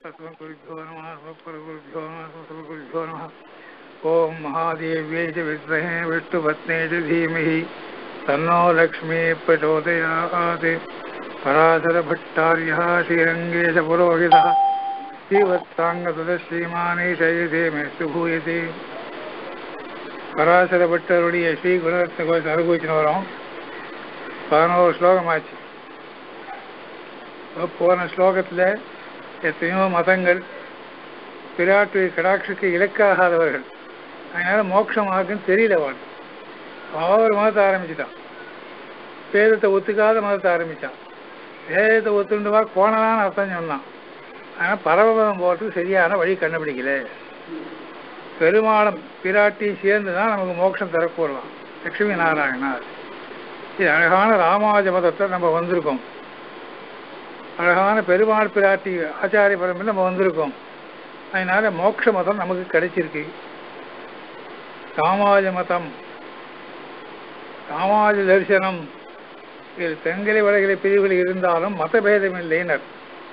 अस्मद्गुरुभ्यो नमः अस्मत्परगुरुभ्यो नमः अस्मत्परगुरुभ्यो नमः ॐ महादेव्यै च विद्महे विष्णुपत्ने च धीमहि तन्नो लक्ष्मी प्रचोदयात् पराशरभट्टार्यः श्रीरङ्गेशपुरोहितः ஸ்ரீவத்சாங்கசுதஸ்ரீமானேஷயதே மேஸ்து பூயதே பராசர பட்டருடைய ஸ்ரீ குணரத்ன கோஷம் அனுபவிச்சுன்னு வரோம் பதினோரு ஸ்லோகம் ஆச்சு இப்ப போன ஸ்லோகத்தில் எத்தனையோ மதங்கள் பிராட்டு கடாட்சிக்கு இலக்காகாதவர்கள் அதனால மோட்சம் ஆகுன்னு தெரியல அவன் அவர் மதத்தை ஆரம்பிச்சுட்டான் வேதத்தை ஒத்துக்காத மதத்தை ஆரம்பிச்சான் வேதத்தை ஒத்துண்டுவா கோணலான்னு அர்த்தம் சொன்னான் ஆனால் பரமபதம் போகிறதுக்கு சரியான வழி கண்டுபிடிக்கல பெருமாளும் பிராட்டி சேர்ந்து தான் நமக்கு மோட்சம் தரக்கூடலாம் லட்சுமி நாராயணார் இது அழகான ராமாஜ மதத்தை நம்ம வந்திருக்கோம் அழகான பெருமாள் பிராட்டி ஆச்சாரிய பரம்பில் நம்ம வந்திருக்கோம் அதனால மோட்ச மதம் நமக்கு கிடைச்சிருக்கு ராமாஜ மதம் ராமாஜ தரிசனம் இதில் தெங்கலை வடகிலை பிரிவுகள் இருந்தாலும் மதபேதம் இல்லைனர்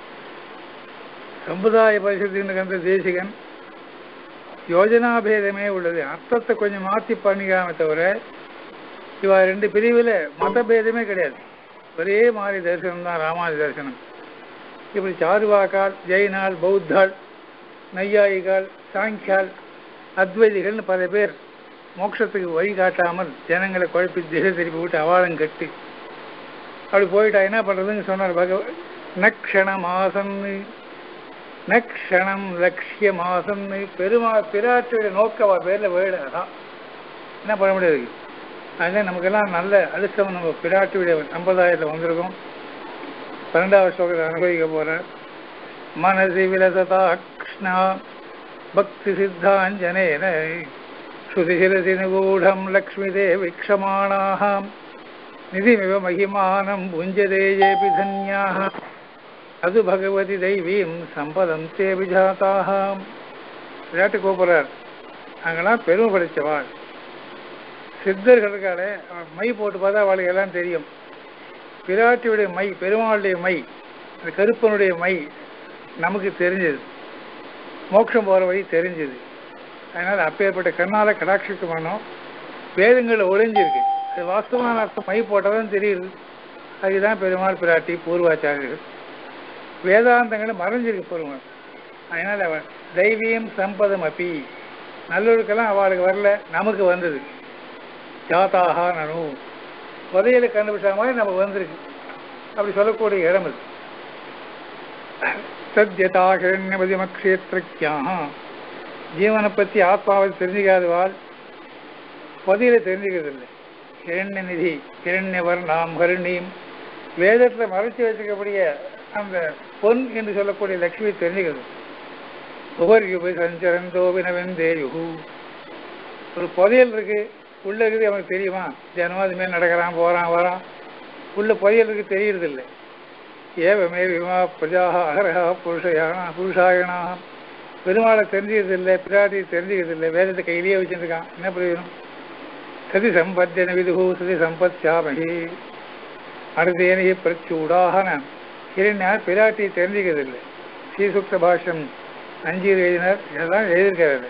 சமுதாய பரிசுத்தின் கந்த தேசிகன் யோஜனா பேதமே உள்ளது அர்த்தத்தை கொஞ்சம் மாற்றி பண்ணிக்காம தவிர இவா ரெண்டு பிரிவில் மத பேதமே கிடையாது ஒரே மாதிரி தரிசனம் தான் ராமாஜ தரிசனம் இப்படி சாருவாக்கால் ஜெயினால் பௌத்தாள் நையாயிகால் சாங்கியால் அத்வைதிகள்னு பல பேர் மோட்சத்துக்கு வழி காட்டாமல் ஜனங்களை குழப்பி திசை திருப்பி விட்டு அவாளம் கட்டி அப்படி போயிட்டா என்ன பண்ணுறதுன்னு சொன்னார் பகவ நக்ஷணமாசன்னு நக்ஷணம் லட்சிய மாசம்னு பெருமா பிராட்டியோட நோக்கவா பேரில் வேடு அதான் என்ன பண்ண முடியாது அதனால நமக்கெல்லாம் நல்ல அழுத்தம் நம்ம பிராட்டியுடைய சம்பிரதாயத்தில் வந்திருக்கோம் பன்னெண்டாவது ஸ்லோகத்தை அனுபவிக்க போகிறார் மனசி விலசதா கிருஷ்ணா பக்தி சித்தாஞ்சனேன ஸ்ருதிசிரசி நிகூடம் லக்ஷ்மி தேவி க்ஷமாணாம் நிதிமிவ மகிமானம் புஞ்சதேயேபி தன்யாக அது பகவதி தெய்வீம் சம்பதம் தே விஜாத்தாக விளையாட்டு கூப்பிடுறார் அங்கெல்லாம் பெருமை படித்தவாள் சித்தர்களுக்காலே மை போட்டு பார்த்தா அவளுக்கு எல்லாம் தெரியும் பிராட்டியுடைய மை பெருமாளுடைய மை அந்த கருப்பனுடைய மை நமக்கு தெரிஞ்சது மோட்சம் போகிற வழி தெரிஞ்சது அதனால் அப்பேற்பட்ட கண்ணால் கடாட்சிக்கு பண்ணோம் வேதங்களில் ஒளிஞ்சிருக்கு அது வாஸ்தவமான அர்த்தம் மை போட்டால் தான் தெரியுது அதுதான் பெருமாள் பிராட்டி பூர்வாச்சாரியர்கள் வேதாந்தங்களை மறைஞ்சிருக்கு பெருமாள் அதனால் அவன் தெய்வீம் சம்பதம் அப்பி நல்லவருக்கெல்லாம் அவளுக்கு வரல நமக்கு வந்தது ஜாத்தாகா நனு புதையலை கண்டுபிடிச்ச மாதிரி நமக்கு வந்திருக்கு அப்படி சொல்லக்கூடிய இடம் அது சத்யதா ஹிரண்யபதிமக்ஷேத்திரக்கியாக ஜீவனை பற்றி ஆத்மாவை தெரிஞ்சுக்காதவாள் புதையலை தெரிஞ்சுக்கிறது இல்லை ஹிரண்ய நிதி ஹிரண்யவர் நாம் ஹரிணியும் வேதத்தில் மறைச்சி வச்சுக்கக்கூடிய அந்த பொன் என்று சொல்லக்கூடிய லட்சுமி தெரிஞ்சுக்கிறது ஒவ்வொரு யுப சஞ்சரந்தோபினவெந்தேயுகு ஒரு புதையல் இருக்கு உள்ள இருக்குது அவனுக்கு தெரியுமா தினமும் அது மேல் நடக்கிறான் போகிறான் வரான் உள்ள புதையல் இருக்கு தெரியறது இல்லை ஏவமே விமா பிரஜாக அகரகா புருஷயானா புருஷாயனாக பெருமாளை தெரிஞ்சுக்கிறது இல்லை பிராட்டி தெரிஞ்சுக்கிறது இல்லை வேதத்தை கையிலேயே வச்சுருக்கான் என்ன பிரயோஜனம் சதி சம்பத்தியன விதுகு சதி சம்பத் சாமகி அடுத்தேனையே பிரச்சூடாக இரண்டார் பிராட்டி தெரிஞ்சுக்கிறது இல்லை ஸ்ரீசுக்த பாஷ்யம் அஞ்சு எழுதினர் இதெல்லாம் எழுதியிருக்கிறது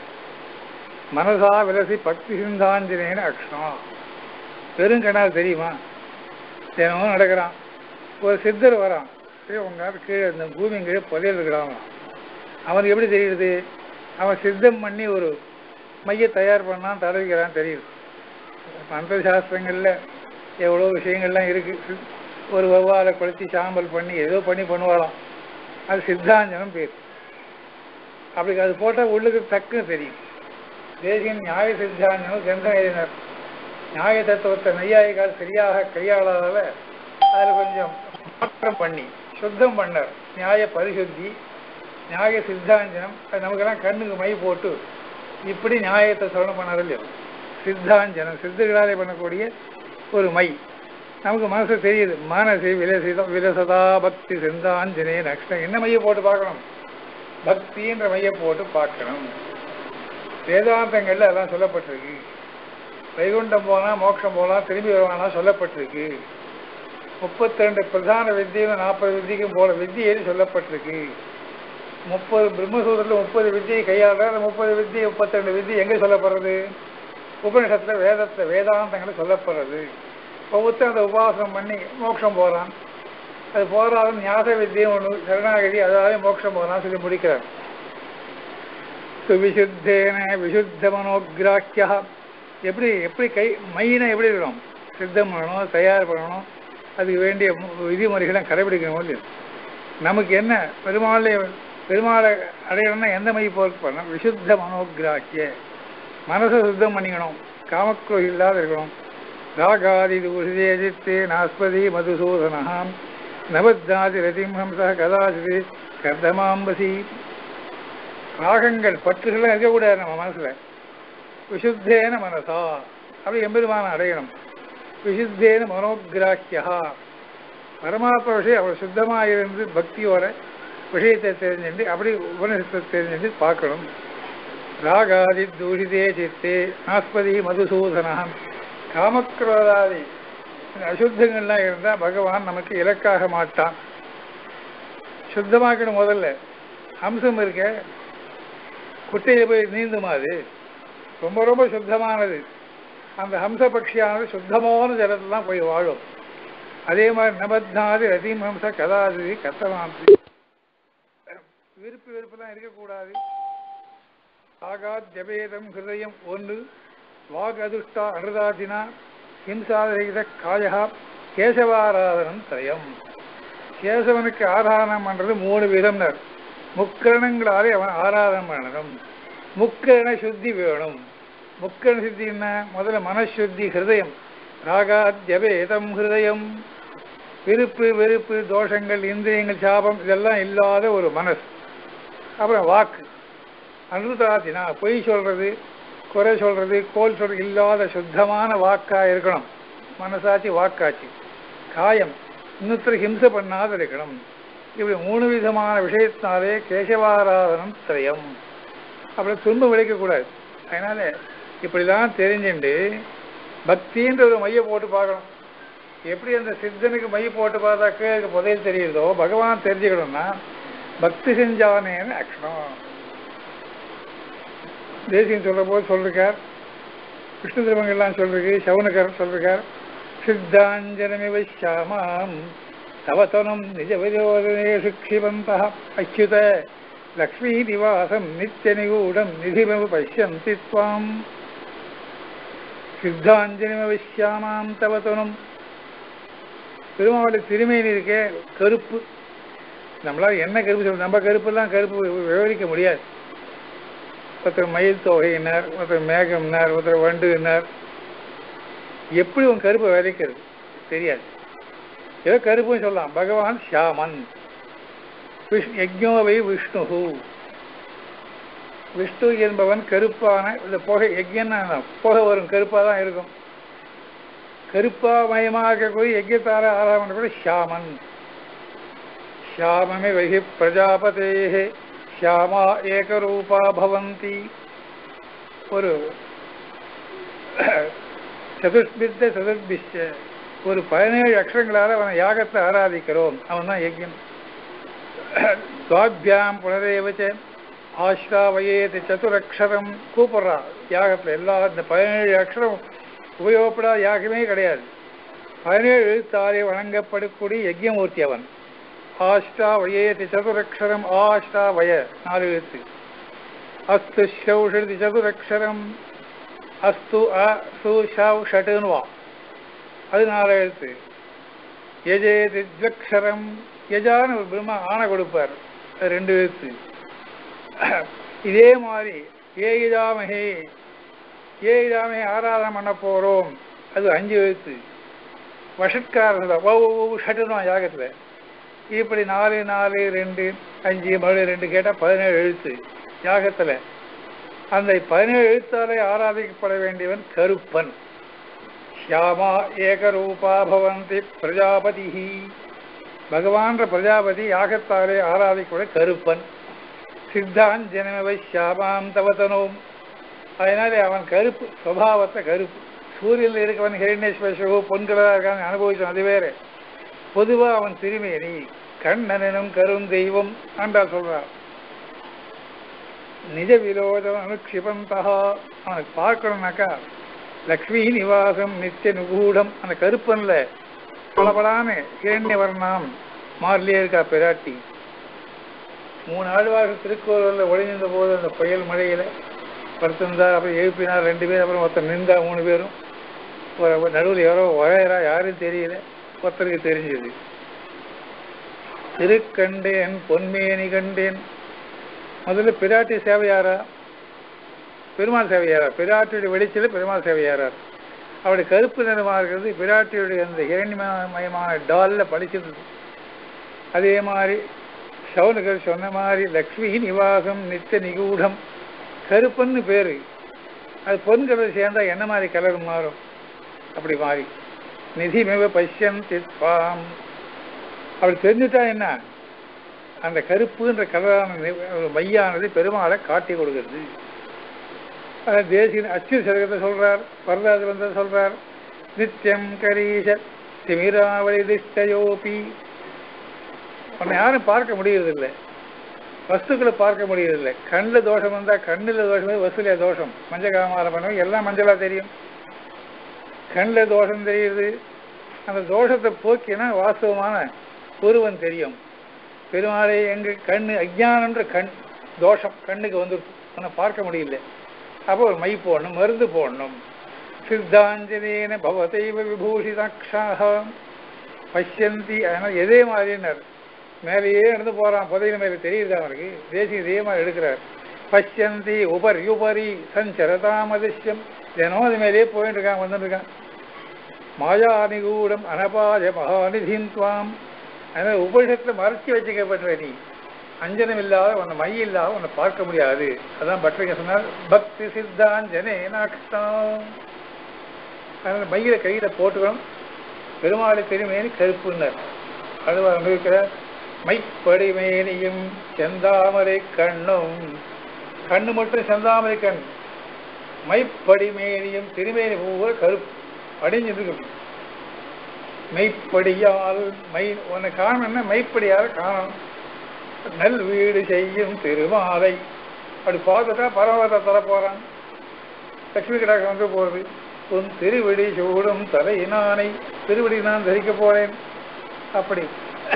மனசா விலசி பக்தி சிந்தாஞ்சனேன அக்ஷமா பெருங்கனால் தெரியுமா தினமும் நடக்கிறான் ஒரு சித்தர் வரான் உங்க கீழே இந்த பூமி கீழே புதையல் இருக்கிறான் அவனுக்கு எப்படி தெரியுது அவன் சித்தம் பண்ணி ஒரு மைய தயார் பண்ணான் தடவிக்கிறான் தெரியுது மந்திர சாஸ்திரங்களில் எவ்வளோ விஷயங்கள்லாம் இருக்குது ஒரு வவ்வாலை கொளுத்தி சாம்பல் பண்ணி ஏதோ பண்ணி பண்ணுவாளாம் அது சித்தாஞ்சனம் பேர் அப்படி அது போட்டால் உள்ளுக்கு டக்குன்னு தெரியும் தேசியன் நியாய சித்தாஞ்சனம் கிரந்தம் எழுதினர் நியாய தத்துவத்தை நெய்யாயிகால் சரியாக கையாளாதால அதில் கொஞ்சம் மாற்றம் பண்ணி சுத்தம் பண்ணார் நியாய பரிசுத்தி நியாய சித்தாஞ்சனம் அது நமக்கெல்லாம் கண்ணுக்கு மை போட்டு இப்படி நியாயத்தை சொல்லணும் பண்ணார் இல்லையோ சித்தாஞ்சனம் சித்தர்களாலே பண்ணக்கூடிய ஒரு மை நமக்கு மனசு தெரியுது மனசு விலசிதம் விலசதா பக்தி சிந்தாஞ்சனே நக்ஷம் என்ன மைய போட்டு பார்க்கணும் பக்தின்ற மைய போட்டு பார்க்கணும் வேதாந்தங்கள்ல அதெல்லாம் சொல்லப்பட்டிருக்கு வைகுண்டம் போனா மோட்சம் போகலாம் திரும்பி வருவானா சொல்லப்பட்டிருக்கு முப்பத்தி ரெண்டு பிரதான வித்தியும் நாற்பது வித்திக்கும் போல வித்தியை சொல்லப்பட்டிருக்கு முப்பது பிரம்மசூத்திரத்தில் முப்பது வித்தியை கையாளுற அந்த முப்பது வித்தியை முப்பத்தி வித்தி எங்கே சொல்லப்படுறது உபனிஷத்துல வேதத்துல வேதாந்தங்களை சொல்லப்படுறது ஒவ்வொருத்தரும் அந்த உபாசனம் பண்ணி மோட்சம் போகிறான் அது போராதும் ஞாச வித்தியம் ஒன்று சரணாகதி அதாவது மோட்சம் போகலாம் சொல்லி முடிக்கிறார் சுவிசுத்தேன விசுத்த மனோகிராக்கியா எப்படி எப்படி கை மையினை எப்படி இருக்கணும் சித்தம் பண்ணணும் தயார் பண்ணணும் அதுக்கு வேண்டிய மு- விதிமுறைகளை கடைபிடிக்கணும் இல்லையா நமக்கு என்ன பெருமாளை பெருமாளை அடையணும்னா எந்த மை போக்கு பண்ணணும் விசுத்த மனோகிராக்கிய மனசை சுத்தம் பண்ணிக்கணும் காமக்குறை இல்லாத இருக்கணும் ராகாதி தூஷிதேஜித்தே நாஸ்பதி மதுசூதனாம் நவத்தாதி ரதிம்ஹம்ச கதாசிதி கர்தமாம்பசி ராகங்கள் பற்றுகள்லாம் இருக்கக்கூடாது நம்ம மனசுல விசுத்தேன மனசா அப்படி எம்பெருமான அடையணும் விசுத்தேன மனோகிராக்கியா பரமாத்ம விஷயம் அவர் சுத்தமாக இருந்து பக்தியோட விஷயத்தை தெரிஞ்சுட்டு அப்படி உபனிஷத்தை தெரிஞ்சுட்டு பார்க்கணும் ராகாதி தூஷிதே சித்தே நாஸ்பதி மதுசூதனம் காமக்ரோதாதி இந்த அசுத்தங்கள்லாம் இருந்தால் பகவான் நமக்கு இலக்காக மாட்டான் சுத்தமாக்கணும் முதல்ல அம்சம் இருக்க குட்டையில் போய் நீந்துமா அது ரொம்ப ரொம்ப சுத்தமானது அந்த ஹம்ச பட்சியானது சுத்தமான ஜலத்துல தான் போய் வாழும் அதே மாதிரி நபத்னாதி ரதீம் ஹம்ச கதாதி கத்தமாந்தி விருப்பு வெறுப்புலாம் இருக்கக்கூடாது ஆகாத் ஜபேதம் ஹிருதயம் ஒன்று வாக் அதிருஷ்டா அனுதாதினா ஹிம்சாதரகித காயா கேசவாராதனம் திரயம் கேசவனுக்கு ஆராதனம் பண்றது மூணு விதம்னர் முக்கரணங்களாலே அவன் ஆராதனம் பண்ணணும் முக்கரண சுத்தி வேணும் முக்கரண சுத்தி என்ன முதல்ல மனசுத்தி ஹிருதயம் ராகாத் ஜபேதம் ஹிருதயம் விருப்பு வெறுப்பு தோஷங்கள் இந்திரியங்கள் சாபம் இதெல்லாம் இல்லாத ஒரு மனசு அப்புறம் வாக்கு அனுதாதினா பொய் சொல்றது குறை சொல்றது கோல் சொல்றது இல்லாத சுத்தமான வாக்கா இருக்கணும் மனசாட்சி வாக்காட்சி காயம் இன்னொருத்தர் ஹிம்சை பண்ணாத இருக்கணும் இப்படி மூணு விதமான விஷயத்தினாலே கேசவாராதனம் திரயம் அப்படி துன்பம் விளைக்கக்கூடாது அதனால இப்படிலாம் தெரிஞ்சுண்டு பக்தின்ற ஒரு மைய போட்டு பார்க்கணும் எப்படி அந்த சித்தனுக்கு மை போட்டு பார்த்தாக்க அதுக்கு புதையல் தெரியுதோ பகவான் தெரிஞ்சுக்கணும்னா பக்தி செஞ்சானேன்னு அக்ஷணம் தேசியம் சொல்ற போது சொல்லிருக்கார் விஷ்ணு திருமங்கள்லாம் சொல்லிருக்கு சவுனகர் சொல்லிருக்கார் சித்தாஞ்சனமிவ ஷாமாம் தவத்தனம் நிஜ விரோதனே சுக்ஷிவந்த அச்சுத லக்ஷ்மீ நிவாசம் நித்திய நிகூடம் நிதிமவு பசியந்தி துவாம் சித்தாஞ்சனிம ஷாமாம் தவத்தனம் பெருமாளுடைய திருமையில் இருக்க கருப்பு நம்மளால என்ன கருப்பு சொல்ல நம்ம கருப்பெல்லாம் கருப்பு விவரிக்க முடியாது ஒருத்தர் மயில் தொகையினார் ஒருத்தர் மேகம்னார் ஒருத்தர் வண்டுனார் எப்படி உன் கருப்பை விதைக்கிறது தெரியாது ஏதோ கருப்புன்னு சொல்லலாம் பகவான் ஷாமன் விஷ் யஜ்ஞோவை விஷ்ணு விஷ்ணு என்பவன் கருப்பான இந்த புகை யஜ்யன்னா புகை வரும் கருப்பாக தான் இருக்கும் கருப்பாமயமாக இருக்கக்கூடிய யஜ்யத்தார ஆராதனை கூட ஷாமன் ஷாமமே வகி பிரஜாபதே ஷியாமா ஏகரூபா பவந்தி ஒரு சதுர்பித்த சதுர்பிஷ்ட ஒரு பதினேழு அக்ஷரங்களால் அவனை யாகத்தை ஆராதிக்கிறோம் அவன் தான் யஜ்யம் துவாபியாம் புனரேவச்ச ஆஷ்ராவயேது சதுரக்ஷரம் கூப்பிடுறா யாகத்தில் எல்லா இந்த பதினேழு அக்ஷரம் உபயோகப்படாத யாகமே கிடையாது பதினேழு எழுத்தாலே வணங்கப்படக்கூடிய யஜ்யமூர்த்தி அவன் ஆஷ்டாவயேதி சதுரக்ஷரம் ஆஷ்டாவய நாலு எழுத்து அஸ்து ஷௌஷதி சதுரக்ஷரம் அஸ்து அ சு ஷவ் ஷட்டுன்னு வா அது நாலு எழுத்து யஜேதி த்வக்ஷரம் யஜான்னு ஒரு பிரம்மா ஆணை கொடுப்பார் அது ரெண்டு எழுத்து இதே மாதிரி ஏகிதாமகே ஏகிதாமகே ஆராதனை பண்ண போறோம் அது அஞ்சு எழுத்து வஷட்காரன் ஓ ஷட்டுன்னு யாகத்தில் இப்படி நாலு நாலு ரெண்டு அஞ்சு மறுபடியும் ரெண்டு கேட்டால் பதினேழு எழுத்து யாகத்தில் அந்த பதினேழு எழுத்தாலே ஆராதிக்கப்பட வேண்டியவன் கருப்பன் ஷியாமா ஏகரூபா பவந்தி பிரஜாபதி பகவான்ற பிரஜாபதி யாகத்தாலே ஆராதிக்கப்பட கருப்பன் சித்தான் ஜனமவை ஷியாமாம் தவத்தனோம் அதனாலே அவன் கருப்பு சுவாவத்தை கருப்பு சூரியனில் இருக்கவன் ஹிரண்யஸ்வசோ பொன்களாக இருக்கான்னு அனுபவிச்சோம் அது வேற பொதுவா அவன் திருமேனி கண்ணனும் கரும் தெய்வம் ஆண்டாள் சொல்றார் நிஜ விரோதம் அனுக்ஷிபந்தா அவனுக்கு பார்க்கணும்னாக்கா லக்ஷ்மி நிவாசம் நித்திய நுகூடம் அந்த கருப்பன்ல பளபளான்னு இரண்ய வர்ணாம் மாறிலே இருக்கா பிராட்டி மூணு ஆழ்வார்கள் திருக்கோவிலில் ஒளிஞ்சிருந்த போது அந்த புயல் மழையில படுத்திருந்தார் அப்புறம் எழுப்பினார் ரெண்டு பேர் அப்புறம் ஒருத்தர் நின்றா மூணு பேரும் ஒரு நடுவில் யாரோ உழையரா யாரும் தெரியல ஒருத்தருக்கு தெரிஞ்சது திருக்கண்டேன் பொன்மேனி கண்டேன் முதல்ல பிராட்டி சேவையாரா பெருமாள் சேவையாரா பிராட்டியுடைய வெளிச்சல பெருமாள் சேவையாரார் அவருடைய கருப்பு நிறமாக இருக்கிறது பிராட்டியுடைய அந்த இரண்யமயமான டால்ல பளிச்சிருந்தது அதே மாதிரி சவுனகர் சொன்ன மாதிரி லக்ஷ்மி நிவாசம் நித்திய நிகூடம் கருப்பன்னு பேரு அது பொன் கலர் சேர்ந்தா என்ன மாதிரி கலர் மாறும் அப்படி மாறி நிதிமிவ பஷ்யம் தித்வாம் அப்படி தெரிஞ்சுட்டா என்ன அந்த கருப்புன்ற கலரான நி- மையானது பெருமாளை காட்டி கொடுக்கிறது அதான் தேசிய அச்சு சதகத்தை சொல்றார் வரலாறு வந்த சொல்றார் நித்தியம் கரீஷ திமிராவளி திஷ்டயோபி உன்னை யாரும் பார்க்க முடியறதில்லை வஸ்துக்களை பார்க்க முடியறதில்லை கண்ணில் தோஷம் வந்தா கண்ணில் தோஷம் வசூலியா தோஷம் மஞ்சள் காமாரம் பண்ணுவோம் எல்லாம் மஞ்சளா தெரியும் கண்ணில் தோஷம் தெரியுது அந்த தோஷத்தை போக்கினா வாஸ்தவமான ஒருவன் தெரியும் பெருமாளை எங்க கண்ணு அஜ்ஞானன்ற கண் தோஷம் கண்ணுக்கு வந்து உன்னை பார்க்க முடியல அப்போ ஒரு மை போடணும் மருந்து போடணும் சித்தாஞ்சலின பவதைவ விபூஷிதாட்சாக பஷ்யந்தி அதனால் எதே மாதிரினார் மேலேயே நடந்து போறான் புதையில மேலே தெரியுது அவனுக்கு தேசிய இதே மாதிரி எடுக்கிறார் பஷ்யந்தி உபர் யுபரி சஞ்சரதாம் அதிர்ஷ்யம் தினம் அது மேலேயே போயிட்டு இருக்கான் வந்துட்டு இருக்கான் மாயா நிகூடம் அனபாய மகாநிதின் துவாம் அதனால் உபனிஷத்தில் மறைச்சி வச்சுக்கப்பட்ட நீ அஞ்சனம் இல்லாத உன்னை மை இல்லாத உன்னை பார்க்க முடியாது அதான் பட்ரிக சொன்னார் பக்தி சித்தாஞ்சனே நாக்ஷாம் அதனால் மையில கையில போட்டுக்கணும் பெருமாளை திருமேனி கருப்புன்னர் அது அனுபவிக்கிற மைப்படிமேனியும் செந்தாமரை கண்ணும் கண்ணு மட்டும் செந்தாமரை கண் மைப்படிமேனியும் திருமேனி பூரா கருப்பு அடிஞ்சிருக்கு மெய்ப்படியால் மை உன்னை காணணும்னா மெய்ப்படியால் காணணும் நல் வீடு செய்யும் திருமாலை அப்படி பார்த்துட்டா பரவத்தை தர போறான் லட்சுமி கடாக வந்து போறது உன் திருவிடி சூடும் தலையினானை திருவிடி நான் தரிக்க போறேன் அப்படி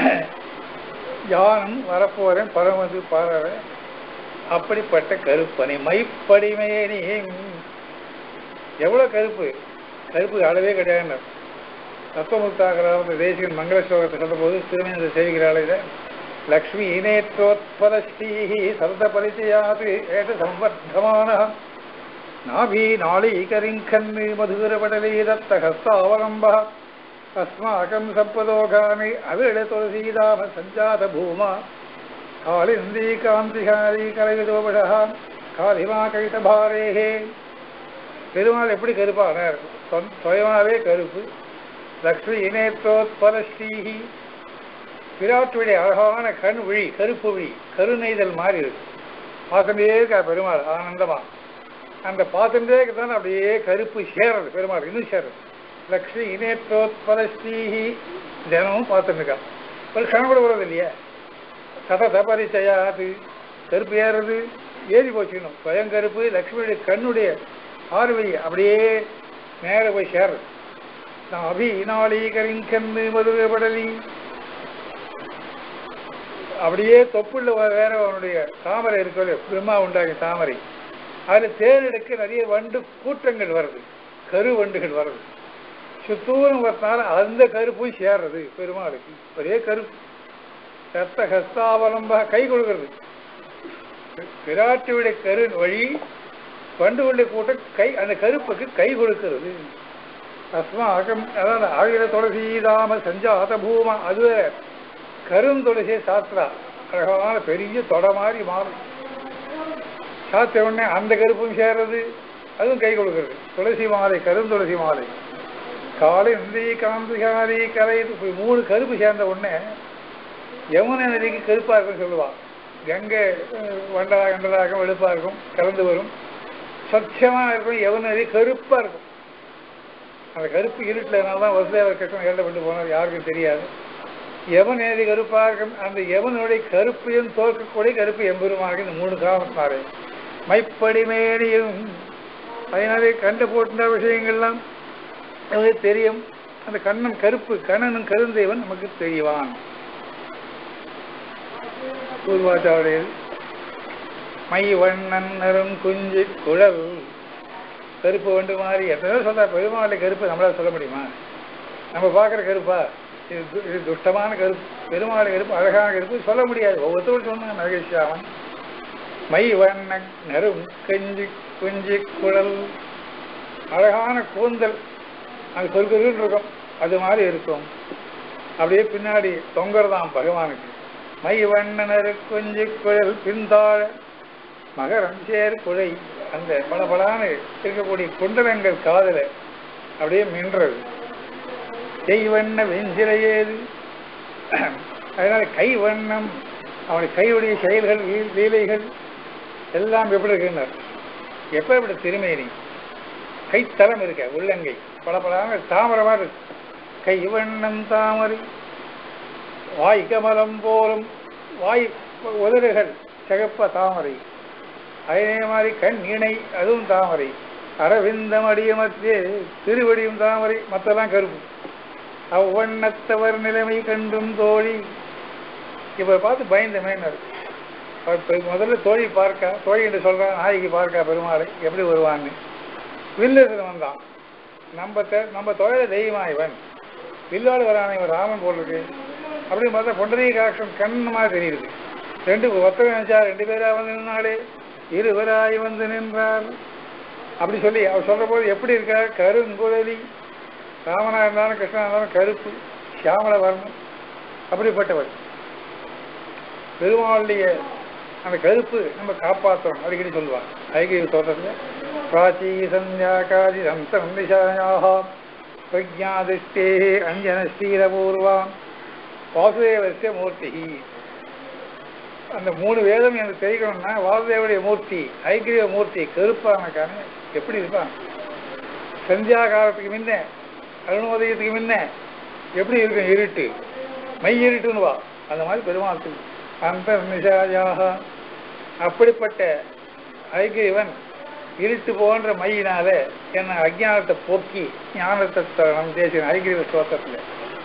யானும் வரப்போறேன் பரமது பாரவ அப்படிப்பட்ட கருப்பனை மைப்படிமையே எவ்வளவு கருப்பு கருப்பு அளவே கிடையாது தத்துவமுக்தாகிறார் தேசியன் மங்கள ஸ்லோகத்தை சொல்லும்போது திருமணத்தை செய்கிறாள் இதை லக்ஷ்மி நேத்ரோத்பலஸ்ரீஹி சர்த பரிச்சயாது ஏஷ சம்வர்த்தமான நாபி நாளீகரிங்கன்னு மதுரபடலே தத்த ஹஸ்தாவலம்ப அஸ்மாக்கம் சப்பதோகாமி அவிட துளசீதாம சஞ்சாத பூமா காளிந்தி காந்திகாரி கலைவிதோபடா காளிமா கைதபாரேஹே பெருமாள் எப்படி கருப்பானார் சொந்த- சுயமாவே கருப்பு லக்ஷ்மி இணைத்தோத்பலஸ்ரீஹி விராட்டுடைய அழகான கண் விழி கருப்பு விழி கருநெய்தல் மாதிரி இருக்கு பார்த்துட்டே இருக்கா பெருமாள் ஆனந்தமா அந்த பார்த்துட்டே தான் அப்படியே கருப்பு சேரது பெருமாள் இன்னும் சேரது லக்ஷ்மி இணைத்தோத்பலஸ்ரீஹி தினமும் பார்த்துட்டு இருக்கா ஒரு கணம் கூட வருவது இல்லையா சதத பரிச்சயாது கருப்பு ஏறுறது ஏறி போச்சுக்கணும் சுயம் கருப்பு லக்ஷ்மியுடைய கண்ணுடைய பார்வை அப்படியே நேர போய் சேருது நான் அபிநாளீகரிங்கன்னு மதுரபடலி அப்படியே தொப்புள்ள வேற அவனுடைய தாமரை இருக்கல பிரம்மா உண்டாகிய தாமரை அதுல தேனெடுக்க நிறைய வண்டு கூட்டங்கள் வருது கரு வண்டுகள் வருது சுத்தூரம் வரனால அந்த கருப்பும் சேர்றது பெருமாளுக்கு ஒரே கருப்பு சத்த ஹஸ்தாவலம்பா கை கொடுக்கிறது பிராட்டியுடைய கரு வழி வண்டுகளுடைய கூட்டம் கை அந்த கருப்புக்கு கை கொடுக்கிறது அஸ்மாகம் அதாவது ஆகிற துளசீதாம சஞ்சாத பூமா அது வேற. கருந்துளசியை சாத்திரா அழகான பெரிய தொட மாதிரி மாறும் சாத்திர உடனே அந்த கருப்பும் சேர்றது அதுவும் கை கொடுக்கிறது துளசி மாலை கருந்துளசி மாலை காலை நந்தி காந்திகாரி கரை இப்படி மூணு கருப்பு சேர்ந்த உடனே யமுனை நதிக்கு கருப்பா இருக்குன்னு சொல்லுவா கங்கை அஹ், வண்டலா கண்டலாக வெளுப்பா இருக்கும் கலந்து வரும் சத்தியமா இருக்கும் யமுனை நதி கருப்பா இருக்கும் அந்த கருப்பு இருட்டில் தான் வசுதேவர் கட்டம் ஏழப்பட்டு போனார் யாருக்கும் தெரியாது எவன் ஏதி கருப்பாக இருக்கும் அந்த எவனுடைய கருப்பையும் தோற்கக்கூடிய கருப்பு எம்பெருமாக இந்த மூணு காரணத்தாரே மைப்படி மேனியும் அதனாலே கண்டு போட்ட விஷயங்கள்லாம் நமக்கு தெரியும் அந்த கண்ணன் கருப்பு கண்ணனும் கருந்தேவன் நமக்கு தெரியவான் பூர்வாச்சாரிய மை வண்ணன் நரும் குஞ்சு குழல் கருப்பு வண்டு மாதிரி எத்தனையோ சொல்ற பெருமாளை கருப்பு நம்மளால சொல்ல முடியுமா நம்ம பார்க்குற கருப்பா இது து- இது துஷ்டமான கருப்பு பெருமாளை கருப்பு அழகான கருப்பு சொல்ல முடியாது ஒவ்வொருத்தரும் சொன்னாங்க மகேஷாமன் மை வண்ண நரும் கஞ்சி குஞ்சி குழல் அழகான கூந்தல் அது சொற்கருன்னு இருக்கும் அது மாதிரி இருக்கும் அப்படியே பின்னாடி தொங்கறதாம் பகவானுக்கு மை வண்ணனர் குஞ்சு குழல் பின்தாழ மகரம் சேர் குழை அந்த பளபளான்னு இருக்கக்கூடிய குண்டலங்கள் காதல அப்படியே மின்றது செய்வண்ண வெஞ்சிலையேது அதனால கை வண்ணம் அவனுடைய கையுடைய செயல்கள் லீ- லீலைகள் எல்லாம் எப்படி இருக்கின்றனர் எப்ப இப்படி திருமேனி கைத்தலம் இருக்க உள்ளங்கை பளபளான தாமரமா இருக்கு கை வண்ணம் தாமரை வாய் கமலம் போலும் வாய் உதடுகள் சிகப்ப தாமரை அதே மாதிரி கண் இணை அதுவும் தாமரை அரவிந்தம் அடியமத்தே திருவடியும் தாமரை மற்றெல்லாம் கருப்பு அவ்வண்ணத்தவர் நிலைமை கண்டும் தோழி இவரை பார்த்து பயந்த மேனர் முதல்ல தோழி பார்க்க தோழி என்று சொல்றான் நாய்க்கு பார்க்க பெருமாளை எப்படி வருவான்னு வில்லத்தில் வந்தான் நம்ம தெ- நம்ம தொழில தெய்வமா இவன் வில்லாடு வரான இவன் ராமன் போல் இருக்கு அப்படின்னு பார்த்தா பொண்டரிய காட்சம் கண்ணமா தெரியுது ரெண்டு ஒத்தவன் நினைச்சா ரெண்டு பேரா வந்து நின்னாலே இருவராய் வந்து நின்றார் அப்படி சொல்லி அவர் சொல்ற போது எப்படி இருக்கா கருங்குழலி ராமனா இருந்தாலும் கிருஷ்ணனா இருந்தாலும் கருப்பு சியாமல வர்ணம் அப்படிப்பட்டவர் பெருமாளுடைய அந்த கருப்பு நம்ம காப்பாற்றணும் அடிக்கடி சொல்லுவாங்க ஐகிரி சொல்றதுல பிராச்சீ சந்தியாகாதி சந்தம் நிஷாயாக பிரஜாதிஷ்டே அஞ்சன ஸ்ரீரபூர்வாம் வாசுதேவசிய மூர்த்தி அந்த மூணு வேதம் எனக்கு தெரிக்கணும்னா வாசுதேவனுடைய மூர்த்தி ஐக்கிரிய மூர்த்தி கருப்பானக்கான எப்படி இருப்பான் சந்தியா காலத்துக்கு முன்ன அருணோதயத்துக்கு முன்ன எப்படி இருக்கும் இருட்டு மை இருட்டுன்னு வா அந்த மாதிரி பெருமாள் அந்த நிஷாயாக அப்படிப்பட்ட ஐக்கியவன் இருட்டு போன்ற மையினால என்ன அஜ்ஞானத்தை போக்கி ஞானத்தை தரணும் தேசிய ஐக்கிய ஸ்தோத்திரத்தில்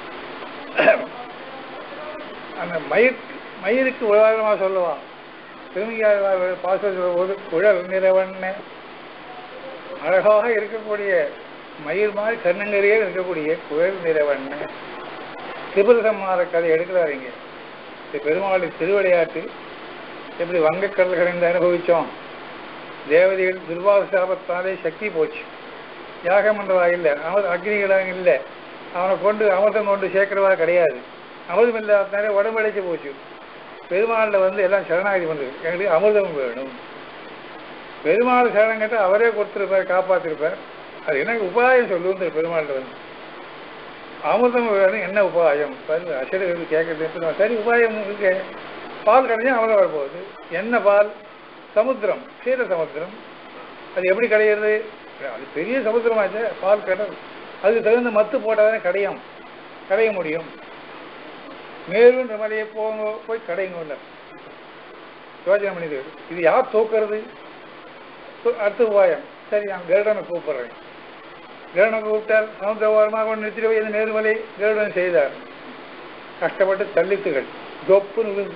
அந்த மயிர் மயிருக்கு உதாரணமாக சொல்லுவான் திரும்பியார் பாசம் சொல்லும்போது குழல் நிறவண்ண அழகாக இருக்கக்கூடிய மயிர் மாதிரி கண்ணங்கரையே இருக்கக்கூடிய குழல் நிறவண்ண திபுரசம்மார கதை எடுக்கிறார் இங்க இது பெருமாளின் திருவிளையாட்டு எப்படி வங்கக்கடல் கடைந்து அனுபவிச்சோம் தேவதைகள் துர்வாக சாபத்தாலே சக்தி போச்சு யாகம் பண்றவா இல்லை அமர் அக்னிகளாக இல்லை அவனை கொண்டு அமிர்தம் கொண்டு சேர்க்கிறவா கிடையாது அமிர்தம் இல்லாதனாலே உடம்பு அடைச்சு போச்சு பெருமாளில் வந்து எல்லாம் சரணாகதி பண்ணுது எங்களுக்கு அமிர்தம் வேணும் பெருமாள் சரணம் கேட்டால் அவரே கொடுத்துருப்பார் காப்பாத்திருப்பார் அது என்ன உபாயம் சொல்லுங்க பெருமாள்கிட்ட வந்து அமிர்தம் வேணும் என்ன உபாயம் பாரு அசடுகள் கேட்கறது சரி உபாயம் இருக்கு பால் கிடைச்சா அமிர்தம் வரப்போகுது என்ன பால் சமுத்திரம் க்ஷீர சமுத்திரம் அது எப்படி கிடையாது அது பெரிய சமுத்திரமாச்சே பால் கடல் அதுக்கு தகுந்த மத்து போட்டால் தானே கடையும் கடைய முடியும் மேலுன்ற மலையை போங்க போய் கடைங்க யோஜனை பண்ணிது இது யார் தூக்குறது து- அடுத்த உபாயம் சரி நான் கருடனை கூப்பிடுறேன் கருடனை கூப்பிட்டார் சமுத்திர ஓரமாக கொண்டு நிறுத்திட்டு போய் இந்த நேர்மலை கருடன் செய்தார் கஷ்டப்பட்டு தள்ளித்துகள் தொப்புன்னு விழுந்து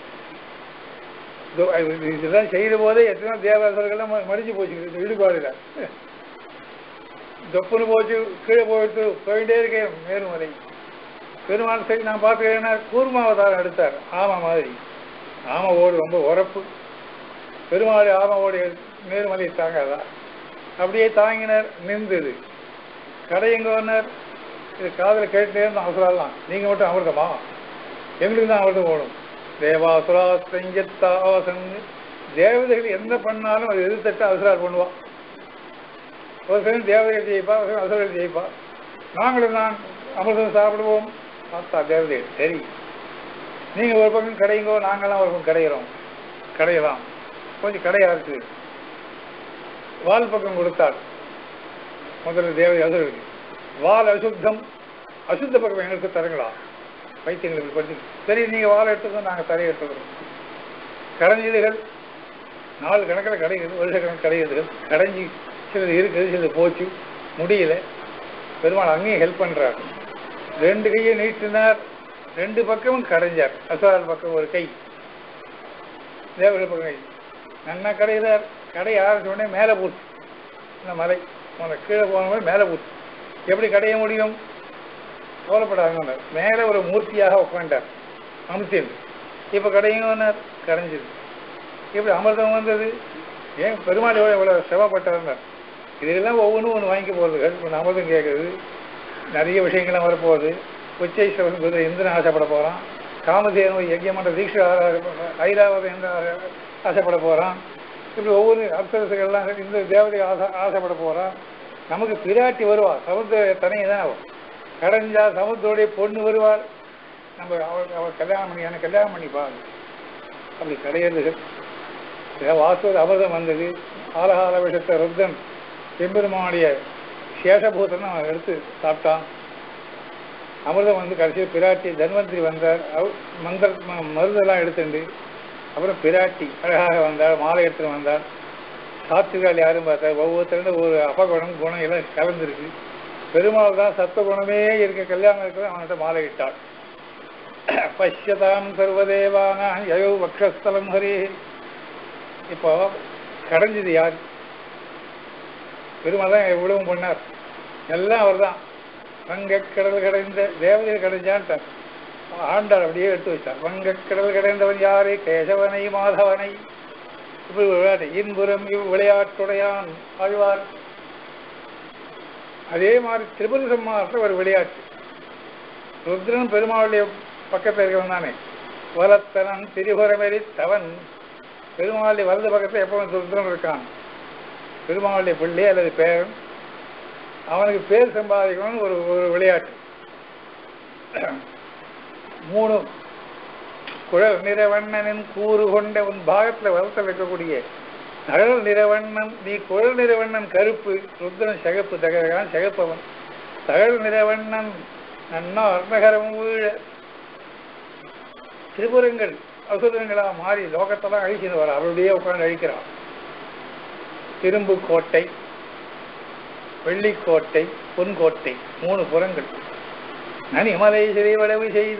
இதோ, இது- இதெல்லாம் செய்த போதே எத்தனை தேவதாசர்கள்லாம் ம- மடிஞ்சு போச்சு இந்த ஈடுபாடுல தொப்புன்னு போச்சு கீழே போயிட்டு போயிட்டே இருக்கேன் மேருமலை பெருமாள் சரி நான் பார்க்கிறேன்னா கூர்மாவதாரம் எடுத்தார் ஆமை மாதிரி ஆமை ஓடு ரொம்ப உரப்பு பெருமாள் ஆமை ஓடு மேருமலை தாங்காதா அப்படியே தாங்கினார் நின்றுது கடை எங்க வந்தார் இது காதில் கேட்டுட்டே இருந்தோம் அவசரம் நீங்க மட்டும் அமிர்தமா எங்களுக்கு தான் அமிர்தம் ஓடும் தேவாசுரா செஞ்சத்தாசன் தேவதைகள் என்ன பண்ணாலும் அது எதிர்த்தட்டு அவசரம் பண்ணுவான் ஒரு சிலர் தேவதைகள் ஜெயிப்பா ஒரு சிலர் அசுரர்கள் ஜெயிப்பா நாங்களும் தான் அமிர்தம் சாப்பிடுவோம் பார்த்தா தேவதைகள் சரி நீங்க ஒரு பக்கம் கடைங்கோ நாங்கெல்லாம் ஒரு பக்கம் கடையிறோம் கடையலாம் கொஞ்சம் கடையா இருக்கு வால் பக்கம் கொடுத்தார் முதல்ல தேவதை அசுரருக்கு வால் அசுத்தம் அசுத்த பக்கம் எங்களுக்கு தருங்களா வைத்தியங்களுக்கு படிச்சு சரி நீங்க வாழை எடுத்துக்கோ நாங்க தரையை எடுத்துக்கிறோம் கடைஞ்சீடுகள் நாலு கணக்கில் கிடைக்குது வருஷ கணக்கு கிடைக்குது கடைஞ்சி சிலது இருக்குது சிலது போச்சு முடியல பெருமாள் அங்கேயும் ஹெல்ப் பண்றார் ரெண்டு கையை நீட்டினார் ரெண்டு பக்கமும் கடைஞ்சார் அசுரால் பக்கம் ஒரு கை தேவர்கள் பக்கம் கை நன்னா கடையிறார் கடை ஆரம்பிச்ச உடனே மேலே போச்சு இந்த மலை உனக்கு கீழே போன மாதிரி மேலே போச்சு எப்படி கடைய முடியும் கவலைப்படாங்க மேலே ஒரு மூர்த்தியாக உட்காண்டார் அமிர்தம் இப்போ கடையுங்கன்னார் கடைஞ்சது இப்படி அமிர்தம் வந்தது ஏன் பெருமாள் எவ்வளோ எவ்வளோ சிரமப்பட்டார்னார் இதெல்லாம் ஒவ்வொன்றும் ஒன்று வாங்கிக்க போகிறது இப்போ அமிர்தம் கேட்குது நிறைய விஷயங்கள்லாம் வரப்போகுது உச்சை சிவன் குதிரை இந்திரன் ஆசைப்பட போகிறான் காமதேனு யஜ்யமன்ற தீட்சை ஐராவதம் எந்த ஆசைப்பட போகிறான் இப்படி ஒவ்வொரு அப்சரசுகள்லாம் இந்த தேவதை ஆசை ஆசைப்பட போகிறான் நமக்கு பிராட்டி வருவா சமுத்திர தனியை தான் அவள் கடைஞ்சா சமுத்திரோடைய பொண்ணு வருவாள் நம்ம அவள் அவள் கல்யாணம் பண்ணி எனக்கு கல்யாணம் பண்ணிப்பாங்க அப்படி கிடையாது வாசுவது அபதம் வந்தது ஆலகால விஷத்தை ருத்தன் செம்பெருமானுடைய சேஷபூதன் அவன் எடுத்து சாப்பிட்டான் அமிர்தம் வந்து கடைசியில் பிராட்டி தன்வந்திரி வந்தார் அவ மந்திர ம- மருந்தெல்லாம் எடுத்துண்டு அப்புறம் பிராட்டி அழகாக வந்தார் மாலை எடுத்துட்டு வந்தார் சாத்துக்கால் யாரும் பார்த்தார் ஒவ்வொருத்தரும் ஒரு அபகுணம் குணம் எல்லாம் கலந்துருக்கு பெருமாள் தான் சத்த குணமே இருக்க கல்யாணம் இருக்கிற அவன்கிட்ட மாலை இட்டாள் பஷ்யதாம் சர்வதேவானான் யயோ வக்ஷஸ்தலம் ஹரே இப்போ கடைஞ்சது யார் பெருமாள் தான் இவ்வளவும் பண்ணார் எல்லாம் அவர் தான் வங்கக்கடல் கடைந்த தேவதையை கடைஞ்சான்ட்டார் ஆண்டார் அப்படியே எடுத்து வச்சார் வங்கக்கடல் கடைந்தவன் யாரு கேசவனை மாதவனை இப்படி ஒரு விளையாட்டு இன்புறம் இவ் விளையாட்டுடையான் ஆழ்வார் அதே மாதிரி திரிபுர சம்மாரத்தில் ஒரு விளையாட்டு ருத்ரன் பெருமாளுடைய பக்கத்தில் இருக்கவன் தானே வலத்தனன் திரிபுரமெறி தவன் பெருமாளுடைய வலது பக்கத்தில் எப்பவும் ருத்ரன் இருக்கான் பெருமாளுடைய பிள்ளை அல்லது பேரன் அவனுக்கு பேர் சம்பாதிக்கணும்னு ஒரு ஒரு விளையாட்டு மூணு குழல் நிறவண்ணனின் கூறு கொண்ட உன் பாகத்துல வளர்த்த வைக்கக்கூடிய நகல் நிறவண்ணன் நீ குழல் நிறவண்ணன் கருப்பு ருத்ரன் சிகப்பு தகரகான் சிகப்பவன் தகல் நிறவண்ணன் நன்னா அர்ணகரம் வீழ திரிபுரங்கள் அசுரங்களா மாறி லோகத்தெல்லாம் அழிச்சுன்னு வர அவருடைய உட்கார்ந்து அழிக்கிறான் திரும்பு கோட்டை வெள்ளிக்கோட்டை பொன்கோட்டை மூணு புறங்கள் நனிமலை சிறைவளவு செய்த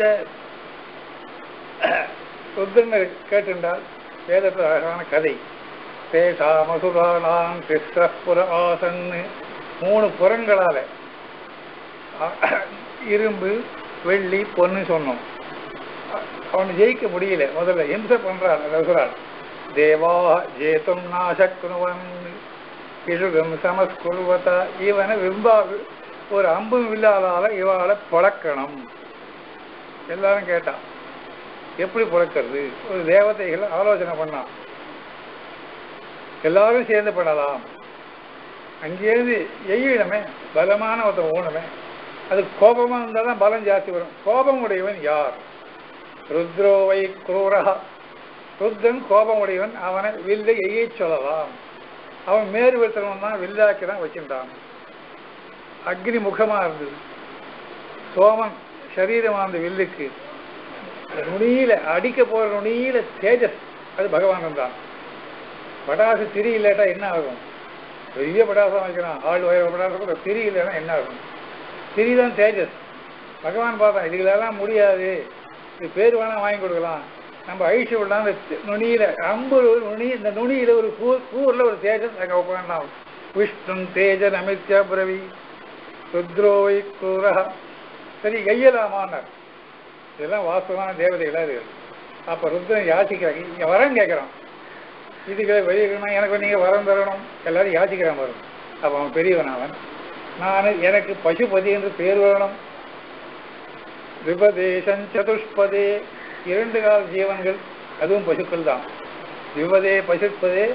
ருத்ரனர் கேட்டிருந்தால் வேதத்தில் அழகான கதை தேசாமசுரானாம் கிருஷ்ணபுர ஆசன்னு மூணு புறங்களால அ- இரும்பு வெள்ளி பொன்னு சொன்னோம் அ- அவன் ஜெயிக்க முடியல முதல்ல இம்சை பண்றான் அந்த அசுரான் தேவா ஜேதும் நாசக்குனுவன் பிசுகம் சமஸ்குருவதா இவனை விம்பா ஒரு அம்பும் வில்லாதால இவாளை புழக்கணும் எல்லாரும் கேட்டான் எப்படி புழக்கிறது ஒரு தேவதைகள் ஆலோசனை பண்ணான் எல்லாரும் சேர்ந்து பண்ணலாம் அங்கேருந்து எய்யிடமே பலமான ஒருத்தன் ஊனமே அது கோபமா இருந்தால் தான் பலம் ஜாஸ்தி வரும் கோபம் உடையவன் யார் ருத்ரோவை குரூரஹா ருத்ரன் கோபம் உடையவன் அவனை வில்லை எய்யச் சொல்லலாம் அவன் மேறு வெட்டுறவன் தான் வில்லாக்கி தான் வச்சிருந்தான் அக்னி முகமா இருந்தது சோமன் சரீரமா அந்த வில்லுக்கு நுனியில அடிக்க போற நுனியில தேஜஸ் அது பகவான் தான் படாசு திரி இல்லாட்டா என்ன ஆகும் பெரிய படாசம் வைக்கிறான் ஆள் உயர படாசம் கூட திரி இல்லைன்னா என்ன ஆகும் திரி தான் தேஜஸ் பகவான் பார்த்தா இதுகளெல்லாம் முடியாது இது பேர் வேணா வாங்கி கொடுக்கலாம் நம்ம அழிச்சு விடலாம் இந்த தி- நுனியில அம்பு ஒரு நுனி இந்த நுனியில ஒரு கூ கூர்ல ஒரு தேஜஸ் அங்கே உட்காண்டாம் விஷ்ணு தேஜன் அமித்யா பிரவி ருத்ரோவை குரஹ சரி கையலாமான்னார் இதெல்லாம் வாஸ்தவமான தேவதைகளா இருக்கு அப்ப ருத்ரன் யாசிக்கிறாங்க இங்க வரம் கேட்கறான் இதுக்கு வெளியிடணும் எனக்கு நீங்க வரம் தரணும் எல்லாரும் யாசிக்கிறான் வரும் அப்ப அவன் பெரியவன் அவன் நான் எனக்கு பசுபதி என்று பேர் வரணும் விபதேசம் சதுஷ்பதே இரண்டு கால ஜீவன்கள் அதுவும் பசுக்கள் தான் விபதே பசுப்பதே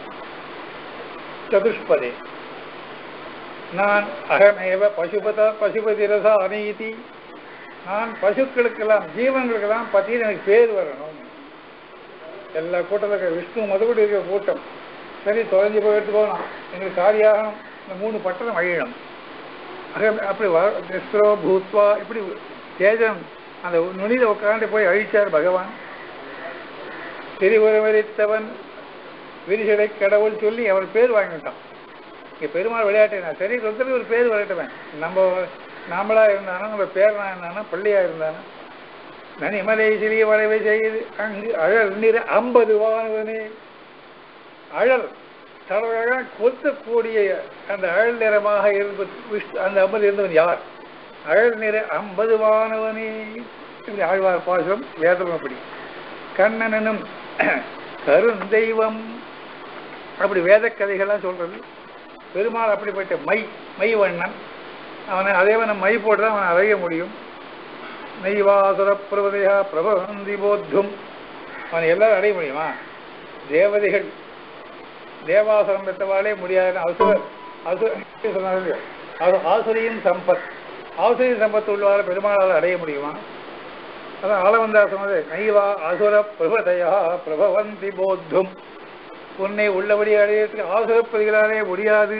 சதுஷ்பதே நான் அகமேவ பசுபத பசுபதி ரச அநீதி நான் பசுக்களுக்கெல்லாம் ஜீவன்களுக்கெல்லாம் பத்தின்னு எனக்கு பேர் வரணும் எல்லா கூட்டத்தில் இருக்கிற விஷ்ணு மதுபடி இருக்கிற கூட்டம் சரி தொலைஞ்சு போயிட்டு போகலாம் எங்களுக்கு காரியாகணும் இந்த மூணு பட்டணம் அழியணும் அகம் அப்படி வ நிஸ்ரோ பூத்வா இப்படி தேஜம் அந்த நுனியில் உட்காந்து போய் அழிச்சார் பகவான் திரிபுரமரித்தவன் விரிசடை கடவுள் சொல்லி அவர் பேர் வாங்கிட்டான் இங்க பெருமாள் விளையாட்டு நான் சரி ஒருத்தருக்கு ஒரு பேர் விளையாட்டுவேன் நம்ம நாமளா இருந்தானா நம்ம பேரனா இருந்தானா பள்ளியா இருந்தானா நனிமலை சிறிய வளைவை செய்து அங்கு அழல் நிற ஐம்பது வானவனே அழல் தடவை கொத்தக்கூடிய அந்த அழல் நிறமாக இருப்பது விஷ்ணு அந்த ஐம்பது இருந்தவன் யார் அழல் நிற ஐம்பது வானவனே இப்படி ஆழ்வார் பாசம் வேதம் அப்படி கண்ணனும் கருந்தெய்வம் அப்படி வேத கதைகள்லாம் சொல்றது பெருமாள் அப்படிப்பட்ட மை மை வண்ணன் அவனை அதேவனை மை போட்டு தான் அவனை அறைய முடியும் நெய்வாசுர பிரபதையா பிரபந்தி போத்தும் அவனை எல்லாரும் அடைய முடியுமா தேவதைகள் தேவாசுரம் பெற்றவாளே முடியாது அசுர அசுர சொன்னார்கள் அது ஆசுரியின் சம்பத் ஆசுரியின் சம்பத் உள்ளவாறு பெருமாளால் அடைய முடியுமா அதான் ஆளவந்தா சொன்னது நைவா அசுர பிரபதையா பிரபவந்தி போத்தும் உன்னை உள்ளபடி அடையறதுக்கு ஆசுரப்பதிகளாலே முடியாது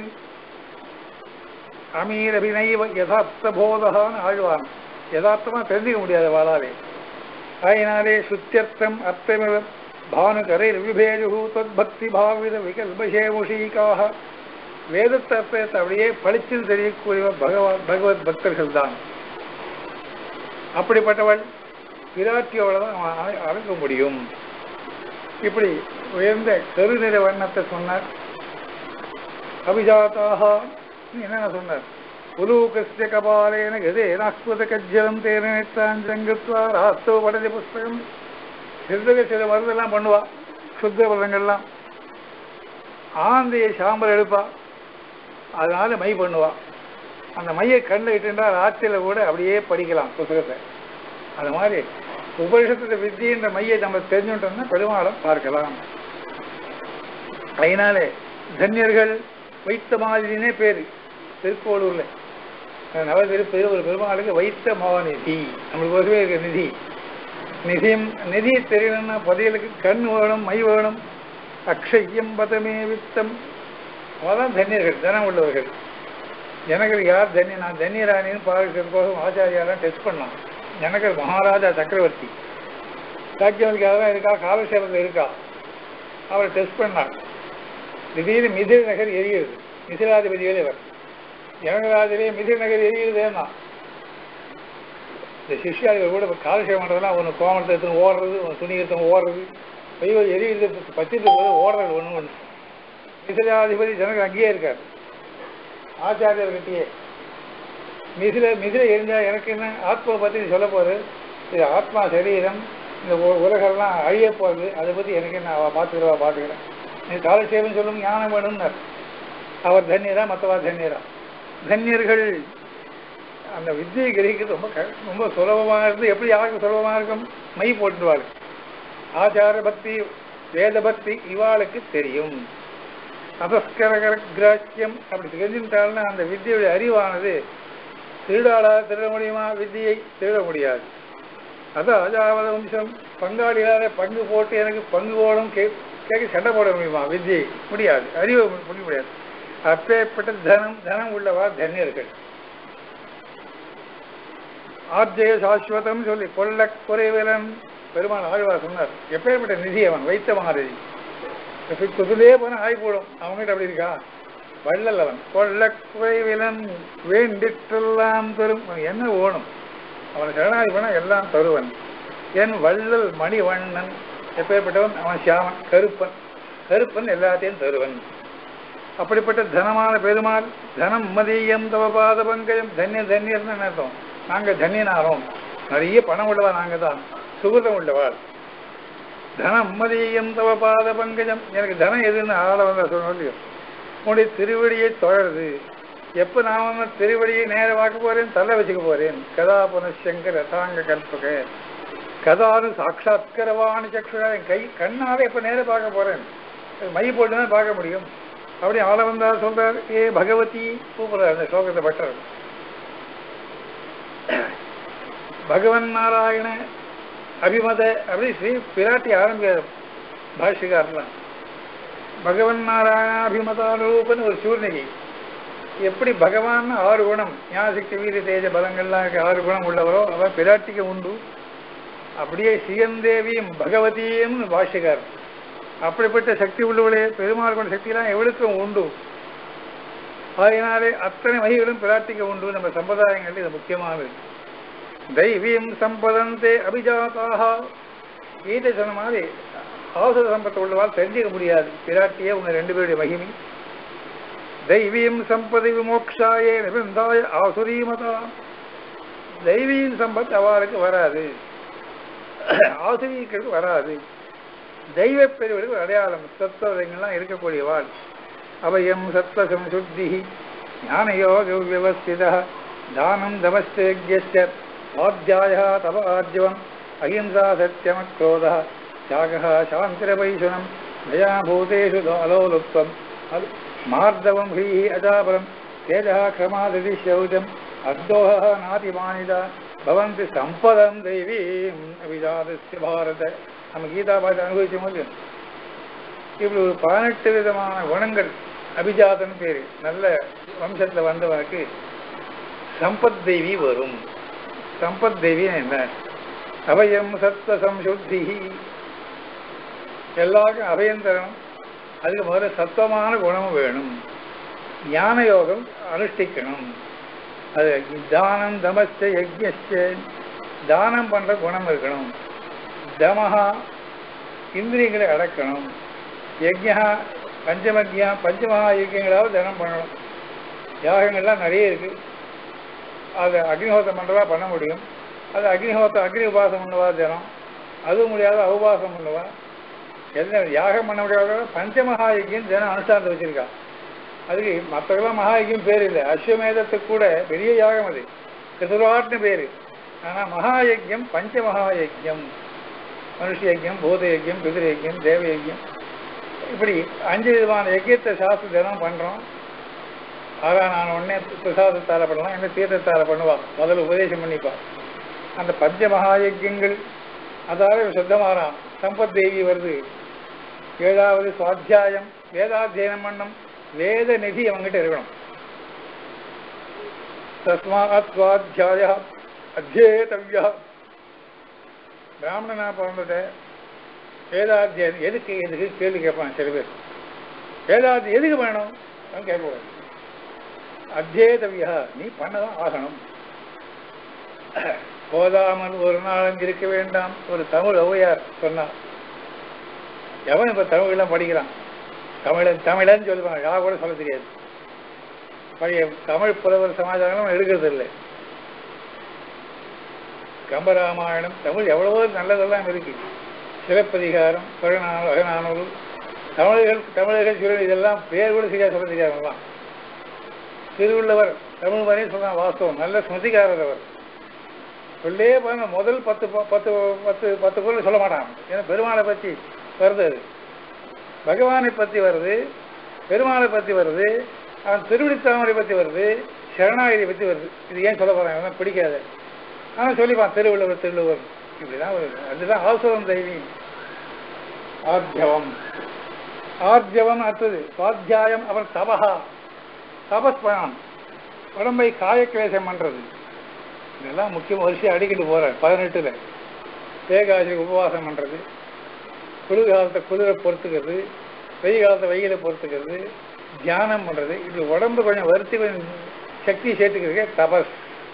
அமீரபினைவ யதார்த்த போதகான்னு ஆழ்வான் யதார்த்தமா தெரிஞ்சுக்க முடியாது வாழாவே ஆயினாலே சுத்தியர்த்தம் அர்த்தமிவ பானுகரை விபேஜு தத்பக்தி பாவித விகல்பசேமுஷீகாக வேதத்தை அர்த்தத்தை அப்படியே பளிச்சில் தெரியக்கூடிய பகவான் பகவத் பக்தர்கள் தான் அப்படிப்பட்டவள் விராட்டியோட தான் அவன் அணை- அடங்க முடியும் இப்படி உயர்ந்த கருநிற வண்ணத்தை சொன்னார் அபிஜாத்தாக என்னென்ன சொன்னார் உலூகஸ்ய கபாலேன கதேனாஸ்வத கஜ்ஜலம் தேனேத்தான் ஜங்கத்வா ராஸ்தவ படதி புஸ்தகம் சிறுதக சில மருந்தெல்லாம் பண்ணுவா சுத்த பதங்கள்லாம் ஆந்தையை சாம்பல் எடுப்பா அதனால மை பண்ணுவா அந்த மையை கண்ணில் இட்டுண்டா ராத்திரில கூட அப்படியே படிக்கலாம் புத்தகத்தை அது மாதிரி உபனிஷத்துல வித்தின்ற மையை நம்ம தெரிஞ்சுட்டோம்னா பெருமாளம் பார்க்கலாம் அதனாலே தன்யர்கள் வைத்த மாதிரினே பேரு திருக்கோளூர்ல நவ திருப்பதி ஒரு பெருமாளுக்கு வைத்த மாநிதி நம்மளுக்கு ஒருவே இருக்க நிதி நிதியம் நிதி தெரியணும்னா பதியலுக்கு கண் வேணும் மை வேணும் அக்ஷயம் பதமே வித்தம் அவதான் தன்யர்கள் தனம் உள்ளவர்கள் ஜனகர் யார் தன்ய நான் தன்யராணின்னு பார்க்கறதுக்கோசம் ஆச்சாரியாலாம் டெஸ்ட் பண்ணான் ஜனகர் மகாராஜா சக்கரவர்த்தி ராஜ்யவனுக்காக தான் இருக்கா காலசேபத்தில் இருக்கா அவரை டெஸ்ட் பண்ணார் திடீர்னு மிதிர் நகர் எரியுது மிசிலாதிபதிகளே இவர் ஜனகராஜிலே மிதிர் நகர் எரியுதுன்னா இந்த சிஷ்யாதிகள் கூட காலசேபம் பண்ணுறதுலாம் ஒன்று கோமணத்தை எடுத்துன்னு ஓடுறது ஒன்று துணி எடுத்து ஓடுறது ஐயோ எரியுது பச்சிட்டு போது ஓடுறது ஒன்று ஒன்று மிசிலாதிபதி ஜனகர் அங்கேயே இருக்கார் ஆச்சாரியர்கிட்டயே மிசில மிசில எரிஞ்சா எனக்கு என்ன ஆத்மாவை பற்றி நீ சொல்ல போகுது இது ஆத்மா சரீரம் இந்த உ- உலகெல்லாம் அழிய போகுது அதை பற்றி எனக்கு என்ன அவ பார்த்துக்கிறவா பார்த்துக்கிறேன் நீ காலசேவன் சொல்லும் ஞானம் வேணும்னார் அவர் தன்யரா மற்றவா தன்யரா தன்யர்கள் அந்த வித்தியை கிரகிக்கிறது ரொம்ப க- ரொம்ப சுலபமாக இருந்து எப்படி யாருக்கு சுலபமாக இருக்கும் மை போட்டுடுவாள் ஆச்சார பக்தி வேத பக்தி இவாளுக்கு தெரியும் அபஸ்கரகர கிராக்கியம் அப்படி தெரிஞ்சுட்டாள்னா அந்த வித்தியுடைய அறிவானது திருடாளா திருட முடியுமா வித்தியை திருட முடியாது அதான் அஜாவத வம்சம் பங்காளியால பங்கு போட்டு எனக்கு பங்கு போடும் கே கேட்க சண்டை போட முடியுமா வித்தியை முடியாது அறிவை முடிய முடியாது அப்பேற்பட்ட தனம் தனம் உள்ளவா தன்யர்கள் ஆர்ஜய சாஸ்வதம் சொல்லி கொல்ல குறைவிலன் பெருமாள் ஆழ்வார் சொன்னார் எப்பேற்பட்ட நிதி அவன் வைத்த மகாரதி குதிலே போனா ஆகி போடும் அவங்ககிட்ட அப்படி இருக்கா வள்ளல் அவன் கொல்ல குறைவிலன் வேண்டிற்றெல்லாம் தரும் அவன் என்ன ஓணும் அவன் சரணாகி போனா எல்லாம் தருவன் என் வள்ளல் மணிவண்ணன் எப்பேற்பட்டவன் அவன் சியாமன் கருப்பன் கருப்பன் எல்லாத்தையும் தருவன் அப்படிப்பட்ட தனமான பெருமாள் தனம் மதியம் தவபாத பங்கயம் தன்ய தன்யர்னு என்ன அர்த்தம் நாங்க தன்யனாரோம் நிறைய பணம் உள்ளவா நாங்க தான் சுகதம் உள்ளவாள் தனம் மதியம் தவபாத பங்கஜம் எனக்கு தனம் எதுன்னு ஆள வந்த சொல்ல உன்னுடைய திருவடியை தொழறது எப்ப நான் வந்து திருவடியை நேர பார்க்க போறேன் தலை வச்சுக்க போறேன் கதா புனசங்கர ரதாங்க கல்பக கதானு சாட்சாத்கரவாணி சக்ஷுரா என் கை கண்ணால எப்ப நேர பார்க்க போறேன் மை போட்டு தான் பார்க்க முடியும் அப்படி ஆள வந்தா சொல்றார் ஏ பகவதி கூப்பிடுறார் அந்த ஸ்லோகத்தை பட்டர் பகவன் நாராயண அபிமத அப்படி ஸ்ரீ பிராட்டி ஆரம்பிக்க பாஷ்யக்காரலாம் பகவன் நாராயண அபிமதாரூபன்னு ஒரு சூர்ணிகை எப்படி பகவான் ஆறு குணம் ஞாசக்தி வீர தேஜ பலங்கள்லாம் இருக்க ஆறு குணம் உள்ளவரோ அவர் பிராட்டிக்கு உண்டு அப்படியே சியந்தேவியும் பகவதியும் பாஷ்யக்கார் அப்படிப்பட்ட சக்தி உள்ளவளே பெருமாள் கொண்ட சக்தியெல்லாம் எவளுக்கும் உண்டு அதனாலே அத்தனை வகைகளும் பிரார்த்திக்க உண்டு நம்ம சம்பிரதாயங்கள் இது முக்கியமானது தெய்வீம் சம்பதந்தே அபிஜாத்தாக கீதை சொன்ன மாதிரி அவசர சம்பத்தை உள்ளவால் தெரிஞ்சுக்க முடியாது பிராட்டியே உங்க ரெண்டு பேருடைய மகிமை தெய்வீம் சம்பதி விமோக்ஷாயே நிபந்தாய ஆசுரீமதா தெய்வீன் சம்பத் அவளுக்கு வராது ஆசிரியர்களுக்கு வராது தெய்வ பெருவர்களுக்கு அடையாளம் சத்துவங்கள்லாம் இருக்கக்கூடியவாள் அபயம் சத்வ சம்சுத்தி ஞானயோக வியவஸ்தித தானம் தமஸ்தேஜ்ய சுவாத்தியாய தப ஆர்ஜவம் அஹிம்சா சத்தியமக்ரோத தியாக சாந்திரபைசுனம் தயாபூதேஷு அலோலுப்தம் அது மார்தவம் ஹ்ரீ அஜாபலம் தேஜா கிரமாதி சௌஜம் அத்தோக நாதிமானிதா பவந்தி சம்பதம் தெய்வீம் அபிஜாதஸ்ய பாரத நம்ம கீதா பாட்டு அனுபவிச்ச போது இப்படி ஒரு பதினெட்டு விதமான குணங்கள் அபிஜாதன் பேரு நல்ல வம்சத்துல வந்தவனுக்கு சம்பத் தெய்வி வரும் சம்பத் தெய்வி என்ன அபயம் சத்வ சம்சுத்தி எல்லாருக்கும் அபயம் தரணும் அதுக்கு முதல்ல சத்துவமான குணமும் வேணும் ஞான யோகம் அனுஷ்டிக்கணும் அது தானம் தமஸ்ட யஜ்யஸ்ட தானம் பண்ற குணம் இருக்கணும் தமஹா இந்திரியங்களை அடக்கணும் யஜ்யா பஞ்சமக்யா பஞ்சமகா யஜ்யங்களாவது தனம் பண்ணணும் யாகங்கள்லாம் நிறைய இருக்கு அது அக்னிஹோத்திரம் பண்றவா பண்ண முடியும் அது அக்னிஹோத்திரம் அக்னி உபாசம் பண்ணுவா தினம் அதுவும் முடியாத அவுபாசம் பண்ணுவா எந்த யாகம் பண்ண முடியாத பஞ்சமகா யஜ்யம் தினம் அனுஷ்டானத்தை வச்சிருக்கா அதுக்கு மற்றவெல்லாம் மகாயஜ்யம் பேர் இல்லை அஸ்வமேதத்துக்கு கூட பெரிய யாகம் அது கிருதுராட்னு பேரு ஆனா மகாயஜ்யம் பஞ்ச மகாயஜ்யம் மனுஷ யஜ்யம் பூத யஜ்யம் பிதிர யஜ்யம் தேவ யஜ்யம் இப்படி அஞ்சு விதமான யஜ்யத்தை சாஸ்திர தினம் பண்றோம் ஆகா நான் உடனே பிரசாதத்தால பண்ணலாம் என்ன தீர்த்தத்தால பண்ணுவா முதல்ல உபதேசம் பண்ணிப்பா அந்த பஞ்ச மகாயஜ்யங்கள் அதாவது சுத்தமாறான் சம்பத் தேவி வருது ஏழாவது சுவாத்தியாயம் வேதாத்தியனம் பண்ணும் வேத நிதி அவங்ககிட்ட இருக்கணும் தஸ்மாத் சுவாத்தியாய அத்தியேதவ்யா பிராமணனா பிறந்துட்ட வேதாத்தியம் எதுக்கு எதுக்கு கேள்வி கேட்பான் சில பேர் வேதாத்தியம் எதுக்கு வேணும் அவன் கேட்கக்கூடாது அத்தியேதவ்யா நீ பண்ணதான் ஆகணும் போதாமல் ஒரு நாள் இருக்க வேண்டாம் ஒரு தமிழ் ஔவையார் சொன்னார் எவன் இப்ப தமிழ்லாம் படிக்கிறான் தமிழன் தமிழன் சொல்லுவாங்க யா கூட சொல்ல தெரியாது பழைய தமிழ் புலவர் சமாச்சாரம் எடுக்கிறது இல்லை கம்பராமாயணம் தமிழ் எவ்வளவோ நல்லதெல்லாம் இருக்கு சிலப்பதிகாரம் புறநானூறு அகநானூறு தமிழர்கள் தமிழர்கள் சொல்லி இதெல்லாம் பேர் கூட சரியா சொல்ல தெரியாதவங்களாம் திருவள்ளுவர் தமிழ் வரையும் சொன்னான் வாஸ்தவம் நல்ல ஸ்மிருதிகாரர் அவர் சொல்லே பாருங்க முதல் பத்து ப- பத்து பத்து பத்து பொருள் சொல்ல மாட்டான் ஏன்னா பெருமாளை பற்றி வருது அது பகவானை பற்றி வருது பெருமாளை பற்றி வருது அவன் திருவிழித்தாமரை பற்றி வருது சரணாகிரி பற்றி வருது இது ஏன் சொல்ல போறான் இவன் பிடிக்காது ஆனால் சொல்லிப்பான் திருவள்ளுவர் திருவள்ளுவர் இப்படிதான் வருது அதுதான் ஆசுரம் தெய்வி ஆர்ஜவம் ஆர்ஜவம் அடுத்தது சுவாத்தியாயம் அப்புறம் தபஹா தபஸ் பண்ணணும் உடம்பை காயக்கிளேசம் பண்றது இதெல்லாம் முக்கியம் வரிசையாக அடிக்கிட்டு போறார் பதினெட்டுல ஏகாசி உபவாசம் பண்றது குளிர் காலத்தை குளிரை பொறுத்துக்கிறது வெயில் காலத்தை வெயிலை பொறுத்துக்கிறது தியானம் பண்றது இது உடம்பு கொஞ்சம் வருத்தி கொஞ்சம் சக்தி சேர்த்துக்கிறதுக்கு தபஸ்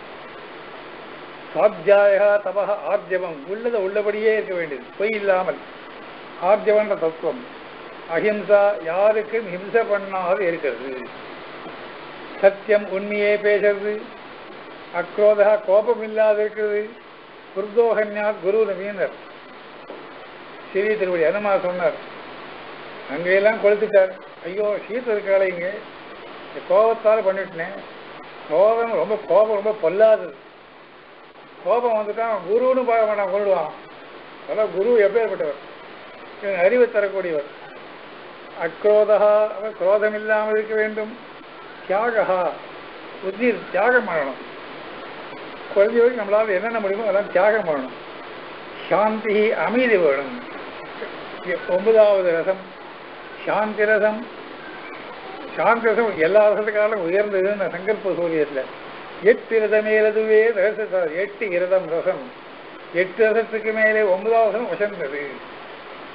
சாத்தியாயா தபக ஆர்ஜவம் உள்ளதை உள்ளபடியே இருக்க வேண்டியது பொய் இல்லாமல் ஆர்ஜவன்ற தத்துவம் அஹிம்சா யாருக்கும் ஹிம்சை பண்ணாத இருக்கிறது சத்தியம் உண்மையே பேசுறது அக்ரோதா கோபம் இல்லாத இருக்கிறது குருதோகன்யாத் குரு நவீனர் சிறிய திருவடி அனுமா சொன்னார் அங்கெல்லாம் கொளுத்துட்டார் ஐயோ சீத்த இருக்காளே இங்க இந்த கோபத்தால் பண்ணிவிட்டேன் கோபம் ரொம்ப கோபம் ரொம்ப பொல்லாதது கோபம் வந்துட்டான் அவன் குருன்னு பார்க்க மாட்டான் கொள்ளுவான் அதான் குரு எப்பேற்பட்டவர் இவன் அறிவை தரக்கூடியவர் அக்ரோதா அவன் குரோதம் இல்லாமல் இருக்க வேண்டும் தியாகா புத்தி தியாகம் பண்ணணும் குறைஞ்ச வரைக்கும் நம்மளால என்னென்ன முடியுமோ அதெல்லாம் தியாகம் பண்ணணும் சாந்தி அமைதி வேணும் ஒன்பதாவது ரசம் சாந்தி ரசம் சாந்தி ரசம் எல்லா ரசத்துக்காலும் உயர்ந்ததுன்னு சங்கல்ப சூரியத்தில் எட்டு ரதம் மேலதுவே ரச எட்டு இரதம் ரசம் எட்டு ரசத்துக்கு மேலே ஒன்பதாவது ரசம் உசந்தது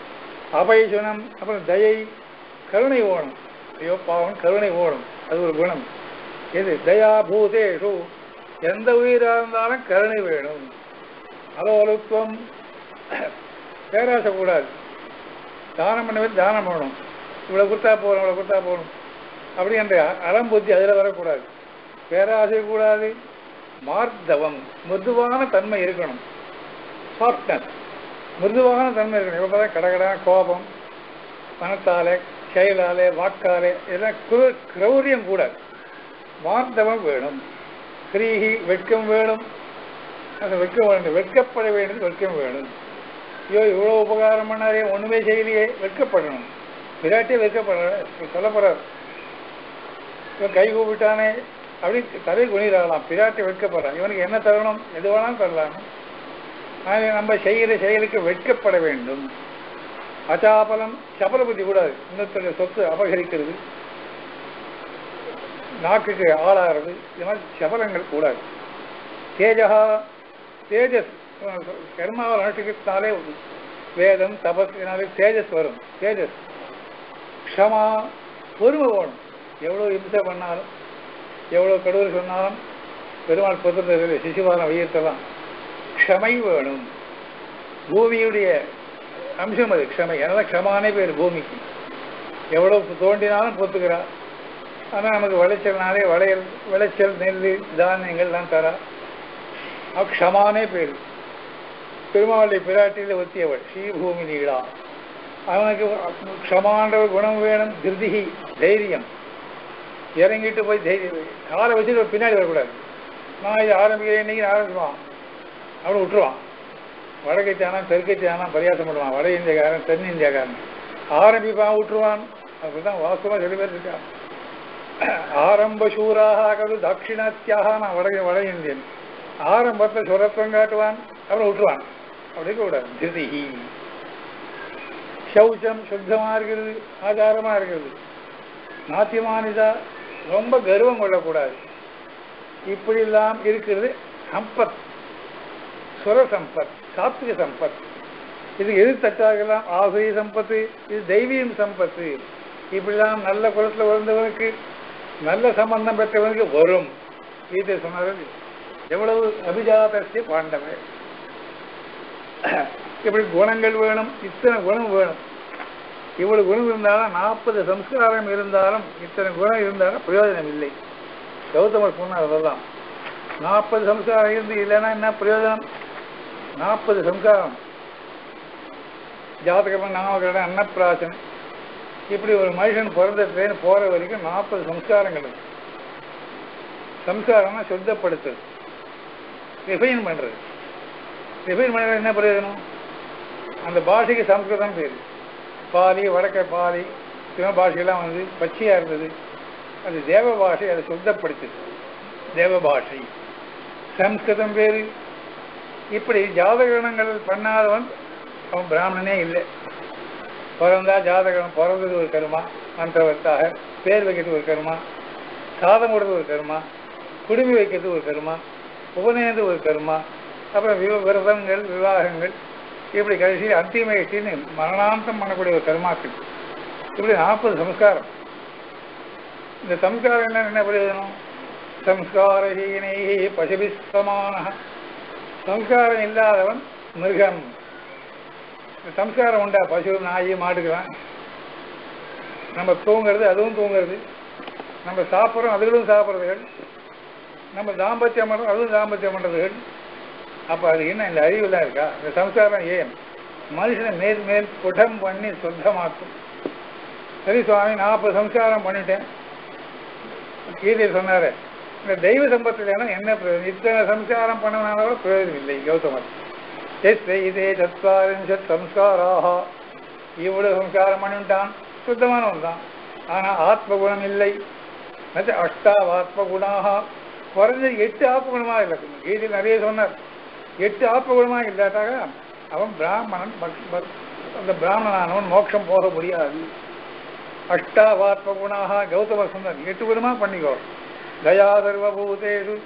அபைசுனம் அப்புறம் தயை கருணை ஓணும் ஐயோ பாவம் கருணை ஓணும் அது ஒரு குணம் எது தயா பூதேஷு எந்த உயிராக இருந்தாலும் கருணை வேணும் அலோலுத்துவம் பேராசை கூடாது தானம் பண்ணவே தானம் பண்ணணும் இவ்வளோ கொடுத்தா போகணும் இவ்வளோ கொடுத்தா போகணும் அப்படி என்ற அறம்புத்தி அதில் வரக்கூடாது பேராசை கூடாது மார்த்தவம் மிருதுவான தன்மை இருக்கணும் சாஃப்ட்னஸ் மிருதுவான தன்மை இருக்கணும் இப்போ பார்த்தா கடகடான கோபம் மனத்தாலே செயலாலே வாக்காலே இதெல்லாம் குரு- கிரௌரியம் கூடாது மார்த்தவம் வேணும் கிரீகி வெட்கம் வேணும் அந்த வெட்கம் வேணும் வெட்கப்பட வேண்டியது வெட்கம் வேணும் ஐயோ இவ்வளோ உபகாரம் பண்ணாரே ஒன்றுமே செய்யலையே வெட்கப்படணும் விராட்டியே வெட்கப்பட சொல்ல போகிறார் இவன் கை கூப்பிட்டானே அப்படி தலை குனிறாகலாம் பிராட்டி வெட்கப்படுறான் இவனுக்கு என்ன தரணும் எது வேணாலும் தரலாம் ஆனால் நம்ம செய்கிற செயலுக்கு வெட்கப்பட வேண்டும் அச்சாபலம் சபல புத்தி கூடாது இன்னொருத்தருடைய சொத்து அபகரிக்கிறது நாக்குக்கு ஆளாகிறது இது மாதிரி சபலங்கள் கூடாது தேஜகா தேஜஸ் கர்மாவில் அனுஷ்டிக்கிறதுனாலே வேதம் தபஸ்னாலே தேஜஸ் வரும் தேஜஸ் க்ஷமா பொறுமை வேணும் எவ்வளோ இம்சை பண்ணாலும் எவ்வளோ கடவுள் சொன்னாலும் பெருமாள் பொறுத்ததில்லை சிசுபாலம் உயர்த்தலாம் க்ஷமை வேணும் பூமியுடைய அம்சம் அது க்ஷமை அதனால் க்ஷமானே பேர் பூமிக்கு எவ்வளோ தோண்டினாலும் பொத்துக்கிறா ஆனால் நமக்கு விளைச்சல்னாலே விளையல் விளைச்சல் நெல் தானியங்கள்லாம் தரா அவ க்ஷமானே பேர் பெருமாளுடைய பிராட்டியில் ஒத்தியவள் ஸ்ரீபூமி நீடா அவனுக்கு க்ஷமான்ற ஒரு குணம் வேணும் திருதிகி தைரியம் இறங்கிட்டு போய் தைரியம் காலை வச்சுட்டு பின்னாடி வரக்கூடாது நான் இது ஆரம்பிக்கிறேன் இன்னைக்கு ஆரம்பிச்சுவான் அவனை விட்டுருவான் வடக்கச்சானா தெற்கச்சானா பரியாசம் பண்ணுவான் வட இந்தியக்காரன் தென் இந்தியாக்காரன் ஆரம்பிப்பான் விட்டுருவான் அப்படிதான் வாஸ்தவமாக சில பேர் இருக்கா ஆரம்ப சூராக ஆகிறது தட்சிணாத்தியாக நான் வட வட இந்தியன் ஆரம்பத்தில் சுரத்துவம் காட்டுவான் அப்புறம் விட்டுருவான் அப்படி கூடாது திருதிகி சௌச்சம் சுத்தமா இருக்கிறது ஆச்சாரமா இருக்கிறது நாத்தியமானிதா ரொம்ப கர்வம் கொள்ளக்கூடாது இப்படி எல்லாம் இருக்கிறது சம்பத் சுர சம்பத் சாத்விக சம்பத் இது எது தட்டாகலாம் ஆசுரி சம்பத்து இது தெய்வீகம் சம்பத்து இப்படிலாம் நல்ல குலத்தில் வளர்ந்தவனுக்கு நல்ல சம்பந்தம் பெற்றவனுக்கு வரும் கீதை சொன்னார்கள் எவ்வளவு அபிஜாதஸ்ய பாண்டவர் இப்படி குணங்கள் வேணும் இத்தனை குணம் வேணும் இவ்வளவு குணம் இருந்தாலும் நாற்பது சம்ஸ்காரம் இருந்தாலும் இத்தனை குணம் இருந்தாலும் பிரயோஜனம் இல்லை கௌதமர் சொன்னார் அதெல்லாம் நாற்பது சம்ஸ்காரம் இருந்து இல்லைன்னா என்ன பிரயோஜனம் நாற்பது சம்ஸ்காரம் ஜாதகம் நாமகரணம் அன்னப்பிராசன் இப்படி ஒரு மனுஷன் பிறந்ததுலேருந்து போற வரைக்கும் நாற்பது சம்ஸ்காரங்கள் இருக்கு சம்ஸ்காரம்னா சுத்தப்படுத்துறது ரிஃபைன் பண்றது ரிஃபைன் பண்ணுறது என்ன பிரயோஜனம் அந்த பாஷைக்கு சம்ஸ்கிருதம் பேர் பாலி வடக்க பாலி சிவ பாஷையெல்லாம் வந்து பச்சையாக இருந்தது அது தேவ பாஷை அதை சுத்தப்படுத்துது தேவ பாஷை சம்ஸ்கிருதம் பேர் இப்படி ஜாதகணங்கள் பண்ணாதவன் அவன் பிராமணனே இல்லை பிறந்தா ஜாதகம் பிறந்தது ஒரு கருமா மந்திரவத்தாக பேர் வைக்கிறது ஒரு கருமா சாதம் போடுறது ஒரு கருமா குடுமி வைக்கிறது ஒரு கருமா உபநயந்து ஒரு கருமா அப்புறம் விவ விரதங்கள் விவாகங்கள் இப்படி கடைசியில் அந்திமயத்தின்னு மரணாந்தம் பண்ணக்கூடிய ஒரு கர்மாக்கள் இப்படி நாற்பது சம்ஸ்காரம் இந்த சம்ஸ்காரம் என்ன என்ன பிரயோஜனம் சம்ஸ்காரஹீனை பசுபிஸ்தமான சம்ஸ்காரம் இல்லாதவன் மிருகம் இந்த சம்ஸ்காரம் உண்டா பசு நாய் மாட்டுக்கலாம் நம்ம தூங்குறது அதுவும் தூங்குறது நம்ம சாப்பிட்றோம் அதுகளும் சாப்பிட்றதுகள் நம்ம தாம்பத்தியம் பண்ணுறோம் அதுவும் தாம்பத்தியம் பண்ணுறதுகள் அப்போ அது என்ன இந்த அறிவுலாம் இருக்கா இந்த சம்ஸ்காரம் ஏன் மனுஷனை மேல் மேல் புடம் பண்ணி சுத்தமாக்கும் சரி சுவாமி நாற்பது சம்ஸ்காரம் பண்ணிட்டேன் கீதையில் சொன்னாரு இந்த தெய்வ சம்பத்தில் என்ன பிரயோஜனம் இத்தனை சம்ஸ்காரம் பண்ணனால பிரயோஜனம் இல்லை கௌதமர் எஸ்லை இதே சத்வாரிஞ்சத் சம்ஸ்காராக இவ்வளவு சம்ஸ்காரம் பண்ணிவிட்டான் சுத்தமானவன் தான் ஆனால் ஆத்ம குணம் இல்லை அது அஷ்டாவ் ஆத்ம குணாக குறைஞ்சது எட்டு ஆத்ம குணமாக இல்லை கீதையில் நிறைய சொன்னார் எட்டு ஆத்ம குணமாக இல்லாட்டாக அவன் பிராமணன் பக்- பக்- அந்த பிராமணனானவன் மோட்சம் போக முடியாது அஷ்டாவாத்ம குணாக கௌதம சுந்தர் எட்டு குணமா பண்ணிக்கோ தயா சர்வபூதேஷு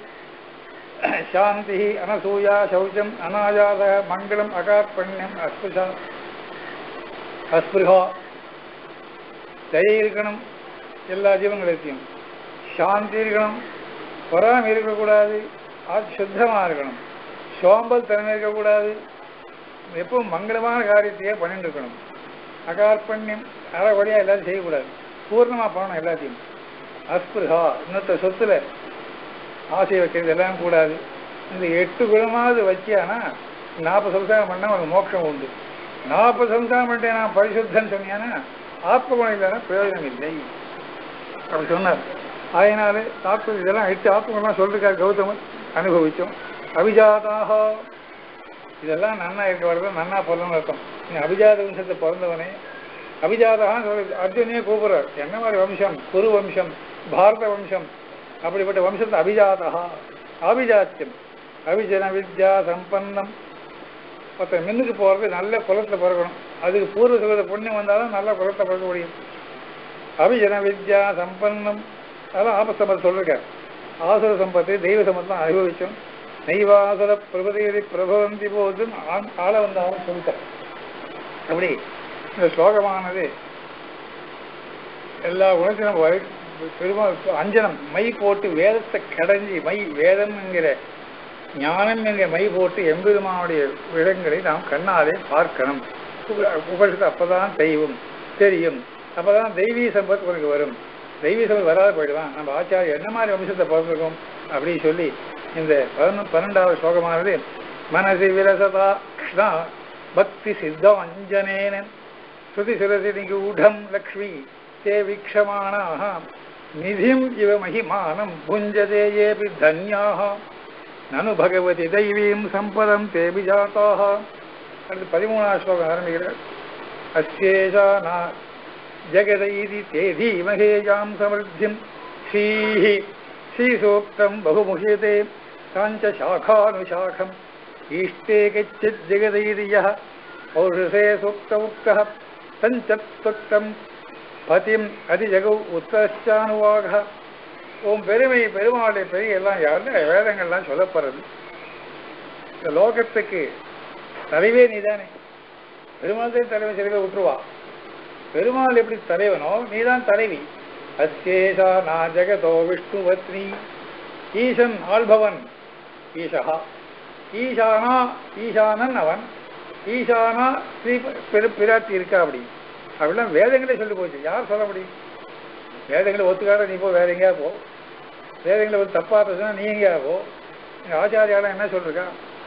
சாந்தி அனசூயா சௌச்சம் அநாஜாத மங்களம் அகார்பண்யம் அஸ்புஷா அஸ்பிருகா தயை இருக்கணும் எல்லா ஜீவன்களுக்கும் சாந்தி இருக்கணும் பொறாமை இருக்கக்கூடாது அது சுத்தமாக இருக்கணும் சோம்பல் திறமை இருக்கக்கூடாது எப்பவும் மங்களமான காரியத்தையே பண்ணிட்டு இருக்கணும் அகார்பண்யம் அறவழியாக எல்லாத்தையும் செய்யக்கூடாது பூர்ணமாக பண்ணணும் எல்லாத்தையும் அஸ்பிருகா இன்னொருத்த சொத்துல ஆசை வைக்கிறது எல்லாம் கூடாது இந்த எட்டு குணமாவது வச்சியானா நாற்பது சம்சாரம் பண்ணால் உனக்கு மோட்சம் உண்டு நாற்பது சம்சாரம் பண்ணிட்டு நான் பரிசுத்தன்னு சொன்னியானா ஆத்ம குணம் இல்லைன்னா பிரயோஜனம் இல்லை அப்படி சொன்னார் அதனால தாக்கு இதெல்லாம் எட்டு ஆத்மகுணம் சொல்லிருக்கார் கௌதமர் அனுபவிச்சோம் அபிஜாதாக இதெல்லாம் நன்னா இருக்க வரது நன்னா பிறந்தவன் அர்த்தம் நீ அபிஜாத வம்சத்தை பிறந்தவனே அபிஜாதகான்னு சொல்லி அர்ஜுனே கூப்பிடுறார் என்ன மாதிரி வம்சம் குரு வம்சம் பாரத வம்சம் அப்படிப்பட்ட வம்சத்தை அபிஜாதகா அபிஜாத்தியம் அபிஜன வித்யா சம்பன்னம் ஒருத்தர் மின்னுக்கு போகிறது நல்ல குலத்தில் பிறக்கணும் அதுக்கு பூர்வ சுகத புண்ணியம் வந்தாலும் நல்ல குலத்தில் பிறக்க முடியும் அபிஜன வித்யா சம்பன்னம் அதெல்லாம் ஆபசம்பத் சொல்லிருக்கார் ஆசுர சம்பத்தை தெய்வ சம்பத்தம் அனுபவிச்சோம் நெய்வாசுர பிரபதிகளை பிரபவந்தி போதும் ஆ- ஆள வந்தாலும் சொல்லிட்டார் அப்படி இந்த ஸ்லோகமானது எல்லா குணத்திலும் நம்ம வரை- பெருமாள் அஞ்சனம் மை போட்டு வேதத்தை கடைஞ்சி மை வேதம் என்கிற ஞானம் என்கிற மை போட்டு எம்பெருமானுடைய விடங்களை நாம் கண்ணாலே பார்க்கணும் உப- உபனிஷத்து அப்பதான் தெய்வம் தெரியும் அப்பதான் தெய்வீ சம்பத் உனக்கு வரும் தெய்வீ சம்பத் வராத போயிடுவான் நம்ம ஆச்சாரியர் என்ன மாதிரி வம்சத்தை பிறந்திருக்கோம் அப்படின்னு சொல்லி இந்த பதினொன்று பன்னெண்டாவது ஸ்லோகமானது மனசி விரசதா கிருஷ்ணா பக்தி சித்தாஞ்சனேன ஸ்ருதி சிரசி நிகூடம் லக்ஷ்மி தே வீக்ஷமாணாக நிதிம் இவ மகிமானம் புஞ்சதே ஏபி தன்யாக நனு பகவதி தெய்வீம் சம்பதம் தேபி ஜாத்தாக அடுத்து பதிமூணாவது ஸ்லோகம் ஆரம்பிக்கிறார் அஸ்யேஷா நா ஜெகதைதி தே தீமகேயாம் சமிருத்திம் ஸ்ரீஹி ஸ்ரீசூக்தம் பகுமுஹியதே காஞ்ச சாகானுசாகம் ஈஷ்டே கச்சித் ஜெகதைதி யः பௌருஷே சூக்த உக்தः தஞ்சத்வக்தம் பதிம் அதிஜகௌ உத்தரச்சானுவாக உன் பெருமை பெருமாளுடைய பெரிய எல்லாம் யாருன்னா வேதங்கள்லாம் சொல்லப்படுறது இந்த லோகத்துக்கு தலைவே நீதானே பெருமாள் தான் தலைவன் சில பேர் விட்டுருவா பெருமாள் எப்படி தலைவனோ நீதான் தலைவி அஸ்யேஷா நா ஜெகதோ விஷ்ணு பத்னி ஈசன் ஆள்பவன் ஈஷா ஈசானா ஈசானன் அவன் ஈசானா ஸ்ரீ பெரு பிராட்டி இருக்கா அப்படி அப்படிலாம் வேதங்களே சொல்லி போச்சு யார் சொல்ல முடியும் வேதங்களை ஒத்துக்காத நீ போ வேற எங்கேயா போ வேதங்களை வந்து தப்பா பேசுனா நீ எங்கேயா போ இந்த ஆச்சாரியாலாம் என்ன சொல்லிருக்கா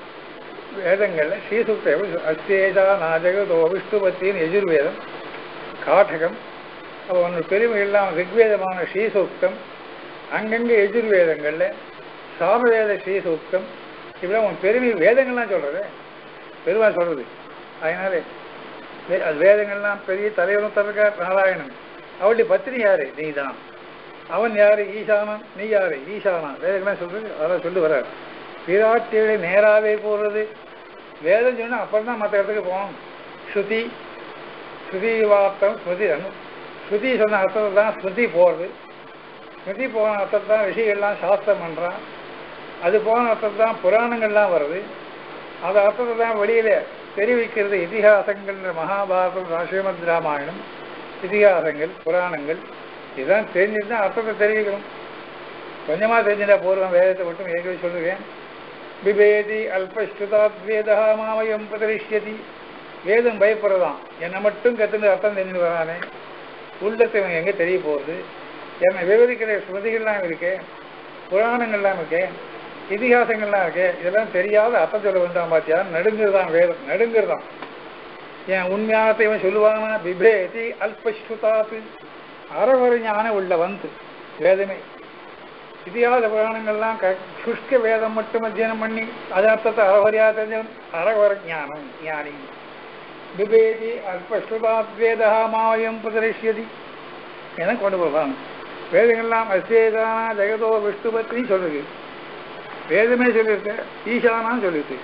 வேதங்கள்ல ஸ்ரீசுக்த அஸ்தேஜா நாஜகதோ விஷ்ணுபத்தின்னு எஜுர்வேதம் காட்டகம் அப்போ ஒன்று பெருமை இல்லாமல் ரிக்வேதமான ஸ்ரீசூக்தம் அங்கங்கே எஜுர்வேதங்கள்ல சாமவேத ஸ்ரீசூக்தம் இப்படிலாம் உன் பெருமை வேதங்கள்லாம் சொல்றது பெருமாள் சொல்றது அதனால வே- அது வேதங்கள்லாம் பெரிய தலைவரும் தரக்கார் நாராயணன் அவளுடைய பத்தினி யாரு நீதான் அவன் யாரு ஈசானன் நீ யாரு ஈசானா வேதங்கள்லாம் சொல்றது அதெல்லாம் சொல்லி வர்றார் விராட்டிகளை நேராவே போறது வேதம் சொன்னா அப்புறம் தான் மற்ற இடத்துக்கு போகணும் ஸ்ருதி ஸ்ருதி வார்த்தம் ஸ்மிருதி அனு ஸ்ருதி சொன்ன அர்த்தத்தை தான் ஸ்மிருதி போகிறது ஸ்மிருதி போன அர்த்தத்தை தான் ரிஷிகள்லாம் சாஸ்திரம் பண்ணுறான் அது போன அர்த்தத்தை தான் புராணங்கள்லாம் வருது அந்த அர்த்தத்தை தான் வெளியில தெரிவிக்கிறது இதிகாசங்கள் மகாபாரதம் ஸ்ரீமத் ராமாயணம் இதிகாசங்கள் புராணங்கள் இதுதான் தெரிஞ்சுட்டு தான் அர்த்தத்தை தெரிவிக்கணும் கொஞ்சமா தெரிஞ்சுட்டா போடுவேன் வேதத்தை மட்டும் ஏற்கனவே சொல்லுவேன் பிபேதி அல்பஸ்ருதாத்வேதா மாமயம் பிரதரிஷ்யதி வேதம் பயப்படுறதாம் என்னை மட்டும் கத்துன்னு அர்த்தம் தெரிஞ்சுட்டு வரானே உள்ளத்தை இவன் எங்க தெரிய போகுது என்னை விவரிக்கிற ஸ்மிருதிகள்லாம் இருக்கே புராணங்கள்லாம் இருக்கே இதிகாசங்கள்லாம் இருக்கே இதெல்லாம் தெரியாத அர்த்தம் சொல்ல வேண்டாம் பாத்தியா நடுங்குறதான் வேதம் நடுங்குறதான் என் உண்மையானத்தை இவன் சொல்லுவானா பிபேதி அல்பஸ்ருதாத்து அறவர ஞானம் உள்ள வந்து வேதமே இதிகாச புராணங்கள்லாம் க சுஷ்க வேதம் மட்டும் அத்தியனம் பண்ணி அது அர்த்தத்தை அறவரியா தெரிஞ்சவன் அறவர ஞானம் ஞானி பிபேதி அல்பஸ்ருதாத்வேதா மாவயம் பிரதரிஷ்யதி என கொண்டு போவாங்க வேதங்கள்லாம் அசேதானா ஜெகதோ விஷ்ணுபத்னி சொல்லுது வேதமே சொல்லியிருக்கு ஈசானான்னு சொல்லியிருக்கு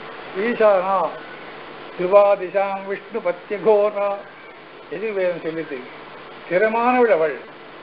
ஈசானா திருவாதிசாம் விஷ்ணு பத்தியகோரா எதிர்வேதம் சொல்லிட்டு ஸ்திரமானவள் அவள்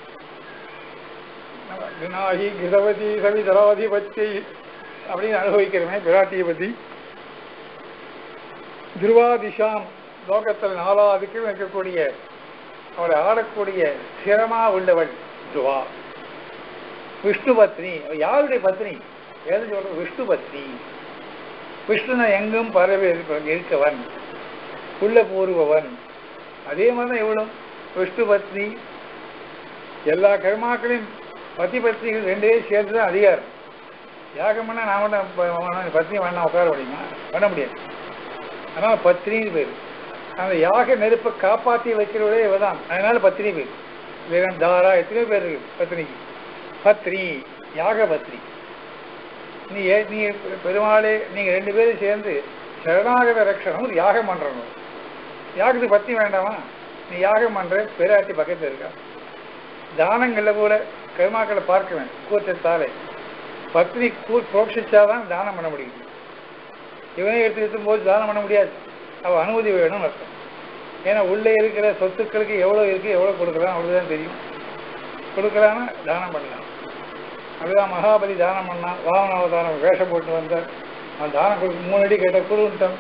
வினாகி கிருதவதி சவிதராதிபத்தி அப்படின்னு அனுபவிக்கிறவன் பிராட்டியை பத்தி துருவாதிஷாம் லோகத்தில் நாலாவதுக்கும் இருக்கக்கூடிய அவளை ஆடக்கூடிய சிரமா உள்ளவள் துவா விஷ்ணு பத்னி அவ யாருடைய பத்னி ஏது சொல்ற விஷ்ணு பத்னி விஷ்ணுனை எங்கும் பரவி இருப்ப- இருக்கவன் உள்ள பூர்வவன் அதே மாதிரி தான் இவளும் விஷ்ணு பத்னி எல்லா கர்மாக்களையும் பத்தி பத்னிகள் ரெண்டே சேர்த்து தான் அதிகாரம் யாகம் பண்ணா நான் வேணா ப- வேணா பத்னி வேணா உட்கார முடியுமா பண்ண முடியாது ஆனால் பத்னின்னு பேர் அந்த யாக நெருப்பை காப்பாற்றி வைக்கிறவளே இவ தான் அதனால பத்னி பேர் வீரன் தாரா எத்தனையோ பேர் இருக்கு பத்னிக்கு பத்னி யாக பத்னி நீ ஏ நீ பெருமாளே நீங்கள் ரெண்டு பேரும் சேர்ந்து சரணாகத ரட்சணம் ஒரு யாகம் பண்ணுறணும் யாகத்துக்கு பத்தி வேண்டாமா நீ யாகம் பண்ற பெராட்டி பக்கத்தில் இருக்கா தானங்களில் கூட கர்மாக்களை பார்க்க வேண்டும் கூச்சத்தாலே பத்னி கூ புரோட்சிச்சாதான் தானம் பண்ண முடியும் இவனே எடுத்து எடுத்தும் போது தானம் பண்ண முடியாது அவ அனுமதி வேணும்னு அர்த்தம் ஏன்னா உள்ளே இருக்கிற சொத்துக்களுக்கு எவ்வளோ இருக்கு எவ்வளோ கொடுக்கலாம் அவ்வளோதான் தெரியும் கொடுக்கலான்னா தானம் பண்ணலாம் அதுதான் மகாபலி தானம் பண்ணான் வாமனாவதாரம் வேஷம் போட்டு வந்தார் அவன் தானம் கொடுக்க மூணு அடி கேட்ட குருவிட்டான்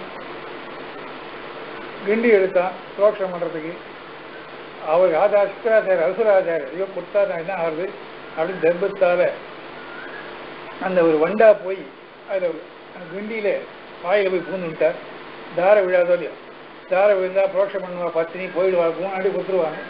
கிண்டி எடுத்தான் சோக்ஷம் பண்ணுறதுக்கு அவர் ஆச்சார சுக்கராச்சாரியர் அசுராச்சாரியர் ஐயோ கொடுத்தா நான் என்ன ஆகுது அப்படின்னு தர்பத்தால அந்த ஒரு வண்டா போய் அதில் அந்த கிண்டியில வாயில போய் பூந்துட்டார் தார விழாதோ இல்லையோ தார விழுந்தா புரோஷம் பண்ணுவா பத்தினி போயிடுவா மூணு கொடுத்துருவாங்க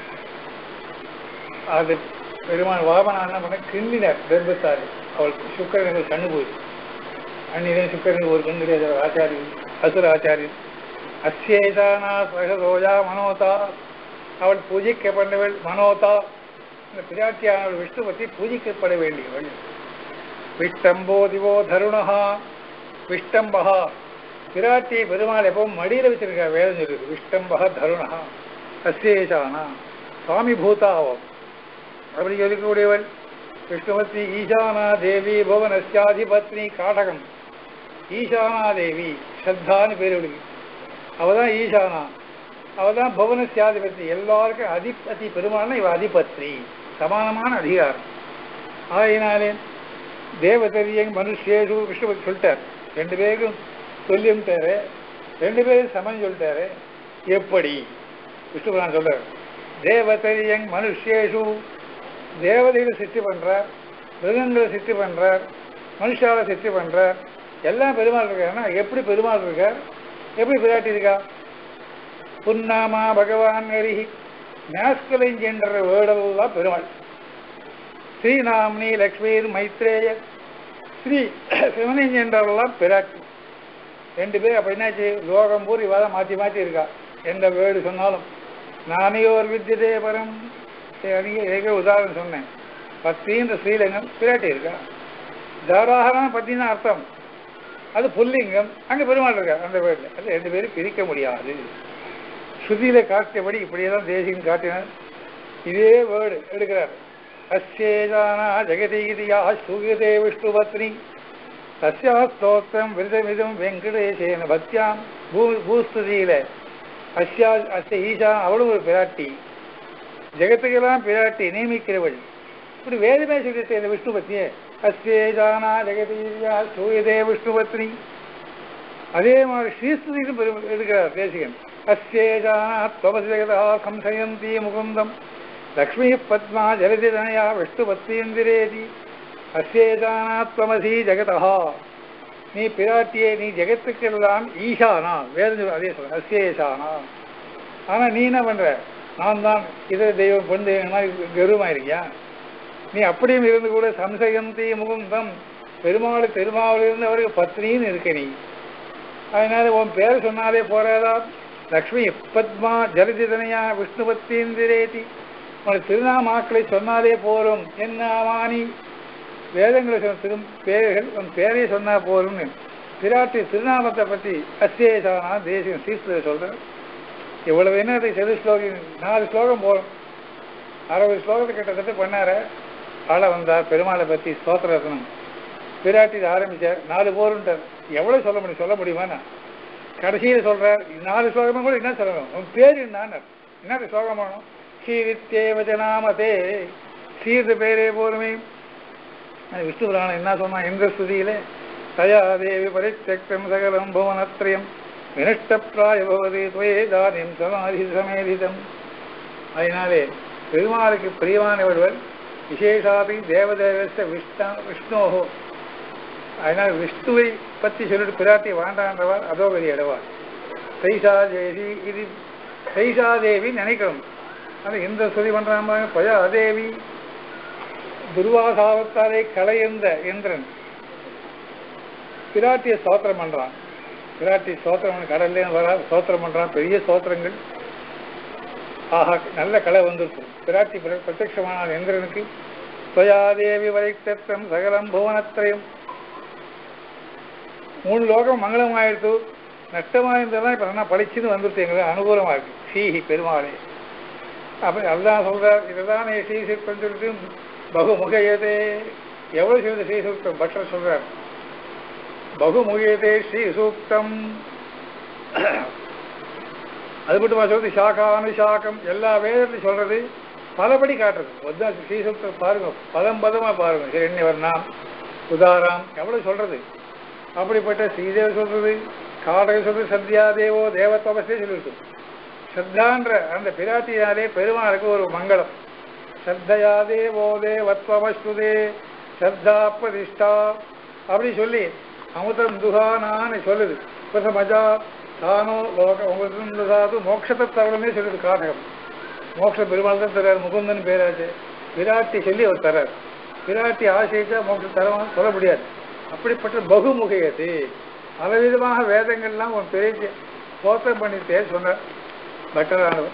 அது பெருமாள் வாமனா என்ன பண்ண கிண்டினார் தர்பத்தால் அவள் சுக்கரனுக்கு கண்ணு போயிடுச்சு அன்னிலே சுக்கரனுக்கு ஒரு கண் கிடையாது அவர் ஆச்சாரியர் அசுர ஆச்சாரியர் அஸ்யேதானா சகதோஜா மனோதா அவள் பூஜிக்கப்பட்டவள் மனோதா இந்த பிராட்டியானவள் விஷ்ணு பற்றி பூஜிக்கப்பட வேண்டியவள் விஷ்டம்போ திவோ தருணஹா விஷ்டம்பகா பிராட்டியை பெருமாள் எப்பவும் மடியில் வச்சிருக்கா வேதம் சொல்லுது விஷ்டம்பகா தருணஹா அஸ்யேஷானா சுவாமி பூதாவம் அப்படி சொல்லக்கூடியவள் விஷ்ணுமத்தி ஈசானா தேவி புவனஸ்யாதிபத்னி காடகம் ஈசானா தேவி ஸ்ரத்தான்னு பேர் இவளுக்கு அவ தான் ஈசானா அவ தான் புவனஸ்யாதிபதி எல்லாருக்கும் அதிபதி பெருமாள்னா இவ அதிபத்னி சமானமான அதிகாரம் ஆயினாலே தேவதரியங் மனுஷேஷு விஷ்ணுபதி சொல்லிட்டார் ரெண்டு பேருக்கும் சொல்லிட்டாரு ரெண்டு பேரும் சமம் சொல்லிட்டாரு எப்படி விஷ்ணுபுரான் சொல்றார் தேவதரியங் மனுஷேஷு தேவதைகளை சிருஷ்டி பண்றார் மிருகங்களை சிருஷ்டி பண்றார் மனுஷாவை சிருஷ்டி பண்றார் எல்லாம் பெருமாள் இருக்காருன்னா எப்படி பெருமாள் இருக்கார் எப்படி பிராட்டி இருக்கா புன்னாமா பகவான் அரிஹி மேஸ்கலிங் என்ற வேர்டெல்லாம் பெருமாள் ஸ்ரீநாமினி லக்ஷ்மீர் மைத்ரேய ஸ்ரீ சிவனிங் என்றவரெல்லாம் பிராட்டி ரெண்டு பேர் அப்ப என்னாச்சு லோகம் பூரி வாதம் மாற்றி மாற்றி இருக்கா எந்த வேர்டு சொன்னாலும் நானையோர் வித்தியதே பரம் அன்னைக்கு ஏக உதாரணம் சொன்னேன் பத்தின்ற ஸ்ரீலிங்கம் பிராட்டி இருக்கா தாராகமான பத்தின்னு அர்த்தம் அது புல்லிங்கம் அங்கே பெருமாள் இருக்கார் அந்த வேர்டில் அது ரெண்டு பேரும் பிரிக்க முடியாது ஸ்ருதியில காட்டியபடி இப்படியே தான் தேசிகன் காட்டினார் இதே வேர்டு எடுக்கிறார் அஸ்யேதானா ஜெகதீதியா சூயதே விஷ்ணு பத்னி தஸ்யா ஸ்தோத்திரம் விரதமிதம் வெங்கடேசேன பக்தியாம் பூ பூஸ்துதியில அஸ்யா அஸ்ய ஈசா அவளும் ஒரு பிராட்டி ஜெகத்துக்கெல்லாம் பிராட்டி நியமிக்கிறவள் இப்படி வேதமே சொல்லிட்டு இந்த விஷ்ணு பத்னியே அஸ்யேதானா ஜெகதீதியா சூயதே விஷ்ணு பத்னி அதே மாதிரி ஸ்ரீஸ்துதியிலும் பெரு- எடுக்கிறார் தேசிகன் அஸ்யேதானா துவமசி ஜெகதா சம்சயந்தி முகுந்தம் லக்ஷ்மி பத்மா ஜலதிதனயா விஷ்ணு பத்னீந்திரேதி அஸ்யேதானா துவமசி ஜெகதா நீ பிராட்டியே நீ ஜெகத்துக்கெல்லாம் ஈசானா வேறு சொல்ல அதே சொல்ல அஸ்யேசானா ஆனா நீ என்ன பண்ற நான் தான் இதர தெய்வம் பொன் தெய்வம் மாதிரி கருவமாயிருக்கியா நீ அப்படியும் இருந்து கூட சம்சயந்தி முகுந்தம் பெருமாள் பெருமாளிலிருந்து அவருக்கு பத்னின்னு இருக்க நீ அதனால உன் பேர் சொன்னாலே போறாதா லக்ஷ்மி பத்மா ஜலதிதனையா விஷ்ணு பத்தீந்திரேதி உனக்கு திருநாமாக்களை சொன்னாலே போரும் என்ன ஆமானி வேதங்களை சொன்ன திரு பேர்கள் உன் பேரை சொன்னா போரும்னு பிராட்டி திருநாமத்தை பற்றி அசேஷானா தேசியம் சீஸ்வர சொல்றேன் இவ்வளவு என்ன அது செது ஸ்லோகம் நாலு ஸ்லோகம் போகும் அறுபது ஸ்லோகத்தை கிட்டத்தட்ட பண்ணார ஆள வந்தார் பெருமாளை பற்றி ஸ்தோத்திர ரத்னம் பிராட்டி இதை ஆரம்பிச்சார் நாலு போருன்ட்டார் எவ்வளவு சொல்ல முடியும் சொல்ல முடியுமா கடைசியில் சொல்றார் நாலு ஸ்லோகமும் கூட என்ன சொல்லணும் உன் பேர் என்ன என்ன ஸ்லோகம் வேணும் சீரித்தே வச்சனாமதே சீர்து பேரே போருமே அது விஷ்ணு புராணம் என்ன சொன்னா எந்த ஸ்துதியிலே தயா தேவி பரித்தக்தம் சகலம் புவனத்ரயம் வினஷ்டப்பிராய பவதி துவேதானியம் சமாதி சமேதிதம் அதனாலே பெருமாளுக்கு பிரியமான ஒருவர் விசேஷாபி தேவதேவஸ்த விஷ்ணா விஷ்ணோகோ அதனால் விஷ்ணுவை பற்றி சொல்லிட்டு பிராட்டி வாண்டான்றவார் அதோ பெரிய இடவார் தைசா தேவி இது தைசா தேவி நினைக்கணும் அது இந்த சொல்லி பண்றாம பயா தேவி துர்வாசாவத்தாலே களையந்த இந்திரன் பிராட்டிய ஸ்தோத்திரம் பண்றான் பிராட்டி ஸ்தோத்திரம் கடல்ல வரா ஸ்தோத்திரம் பண்றான் பெரிய ஸ்தோத்திரங்கள் ஆஹா நல்ல கலை வந்துருச்சு பிராட்டி பிர- பிரத்யட்சமான இந்திரனுக்கு துவயாதேவி வைத்தம் சகலம் புவனத்திரையும் மூணு லோகம் மங்களமாயிடுத்து நஷ்டமா இருந்ததெல்லாம் இப்ப நல்லா படிச்சுன்னு வந்துருச்சு எங்களுக்கு அனுகூலமா இருக்கு சீஹி பெருமாளே அப்ப அல்லாஹ் சொல்றார் இதுதான் ஸ்ரீசுக்தம் சொல்லிட்டு பகுமுகையதே எவ்வளவு சொல்லுது ஸ்ரீசூக்தம் பட்டர் சொல்றார் பகுமுகையதே ஸ்ரீசூக்தம் அது மட்டுமா சொல்றது சாக்கா அனுசாக்கம் எல்லா வேதத்தையும் சொல்றது பலபடி காட்டுறது ஒத்தா ஸ்ரீசூக்தம் பாருங்க பதம் பதமா பாருங்க ஹிரண்யவர்ணாம் உதாராம் எவ்வளவு சொல்றது அப்படிப்பட்ட ஸ்ரீதேவ சொல்றது காடக சொல்றது சத்யா தேவோ தேவத்தவசே சொல்லிருக்கு ஸ்ரத்தான்ற அந்த பிராட்டியாலே பெருமாளுக்கு ஒரு மங்களம் ஸ்ரத்தையா தேவோ தேவத்வமஸ்துதே ஸ்ரத்தா பிரதிஷ்டா அப்படி சொல்லி அமுதம் துகானான்னு சொல்லுது பிரசமஜா தானோ லோக உங்களுக்கு சாது மோட்சத்தை தரணுமே சொல்லுது காடகம் மோட்ச பெருமாள் தான் தர்றார் முகுந்தன் பேராச்சு விராட்டி சொல்லி அவர் தர்றார் விராட்டி ஆசைச்சா மோட்சம் தரவான்னு சொல்ல முடியாது அப்படிப்பட்ட பகுமுகையது பலவிதமாக வேதங்கள்லாம் ஒரு பெரிய தோற்றம் பண்ணிட்டே சொன்னார் பட்டரானவர்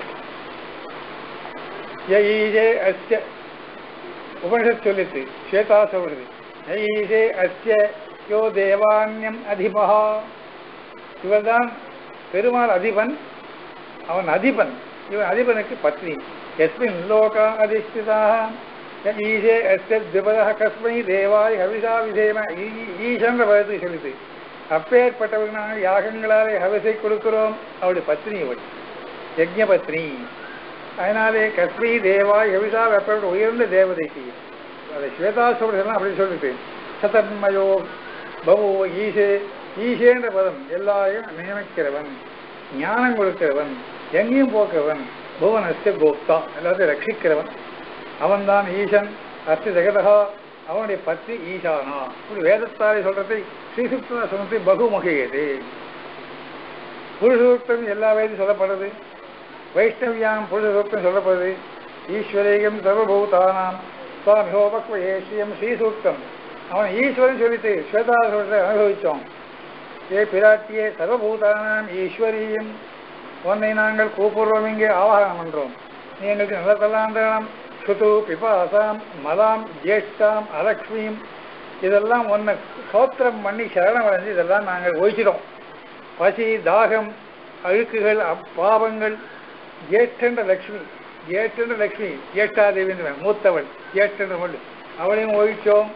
யஈஜே அஸ்ய உபனிஷத் சொல்லித்து ஸ்வேதா சொல்றது யஈஜே அஸ்ய யோ தேவான்யம் அதிபா இவர்தான் பெருமாள் அதிபன் அவன் அதிபன் இவன் அதிபனுக்கு பத்னி எஸ்மின் லோகா அதிஷ்டிதாக ஈஷே அஸ்ய திபதः கஸ்மை தேவாய் ஹவிஷா விதேம ஈ- ஈசன்ற பதத்தை சொல்லுது அப்பேற்பட்டவர்கள் நாங்கள் யாகங்களாலே ஹவிசை கொடுக்கிறோம் அவருடைய பத்னி அவள் யஜ்ஞ பத்னி அதனாலே கஸ்மி தேவாய் ஹவிஷா வெப்ப உயர்ந்த தேவதைக்கு அதை ஸ்வேதாசுவரெல்லாம் அப்படி சொல்லிட்டு சதன்மயோ பவோ ஈசே ஈசேன்ற பதம் எல்லாரையும் நியமிக்கிறவன் ஞானம் கொடுக்கிறவன் எங்கேயும் போக்கிறவன் புவனஸ்ய கோப்தா எல்லாத்தையும் ரட்சிக்கிறவன் அவன்தான் ஈசன் அஸ்தி ஜெகதகா அவனுடைய பத்தி ஈசானா இப்படி வேதத்தாரை சொல்றதை ஸ்ரீசுக்த சொன்னதை பகுமுகையது புருஷசூக்தம் எல்லா வேதையும் சொல்லப்படுறது வைஷ்ணவியாம் புருஷசூக்தம் சொல்லப்படுது ஈஸ்வரேகம் சர்வபூதானாம் சுவாமிஹோபக்வயேஷியம் ஸ்ரீசூக்தம் அவன் ஈஸ்வரன் சொல்லிட்டு ஸ்வேதா சொல்றதை அனுபவிச்சோம் ஏ பிராட்டியே சர்வபூதானாம் ஈஸ்வரியம் உன்னை நாங்கள் கூப்பிடுறோம் இங்கே ஆவாகனம் பண்றோம் நீ எங்களுக்கு நல்லதெல்லாம் தரணும் சுது பிபாசாம் மலாம் ஜேஷ்டாம் அலக்ஷ்மியும் இதெல்லாம் உன்னை சோத்திரம் பண்ணி சரணம் அடைஞ்சு இதெல்லாம் நாங்கள் ஒழிச்சிடும் பசி தாகம் அழுக்குகள் அப்- பாவங்கள் ஜேஷ்டன்ற லக்ஷ்மி ஜேஷ்டன்ற லக்ஷ்மி ஜேஷ்டாதேவின்ற மூத்தவள் ஜேஷ்டன்ற மொழி அவளையும் ஒழிச்சோம்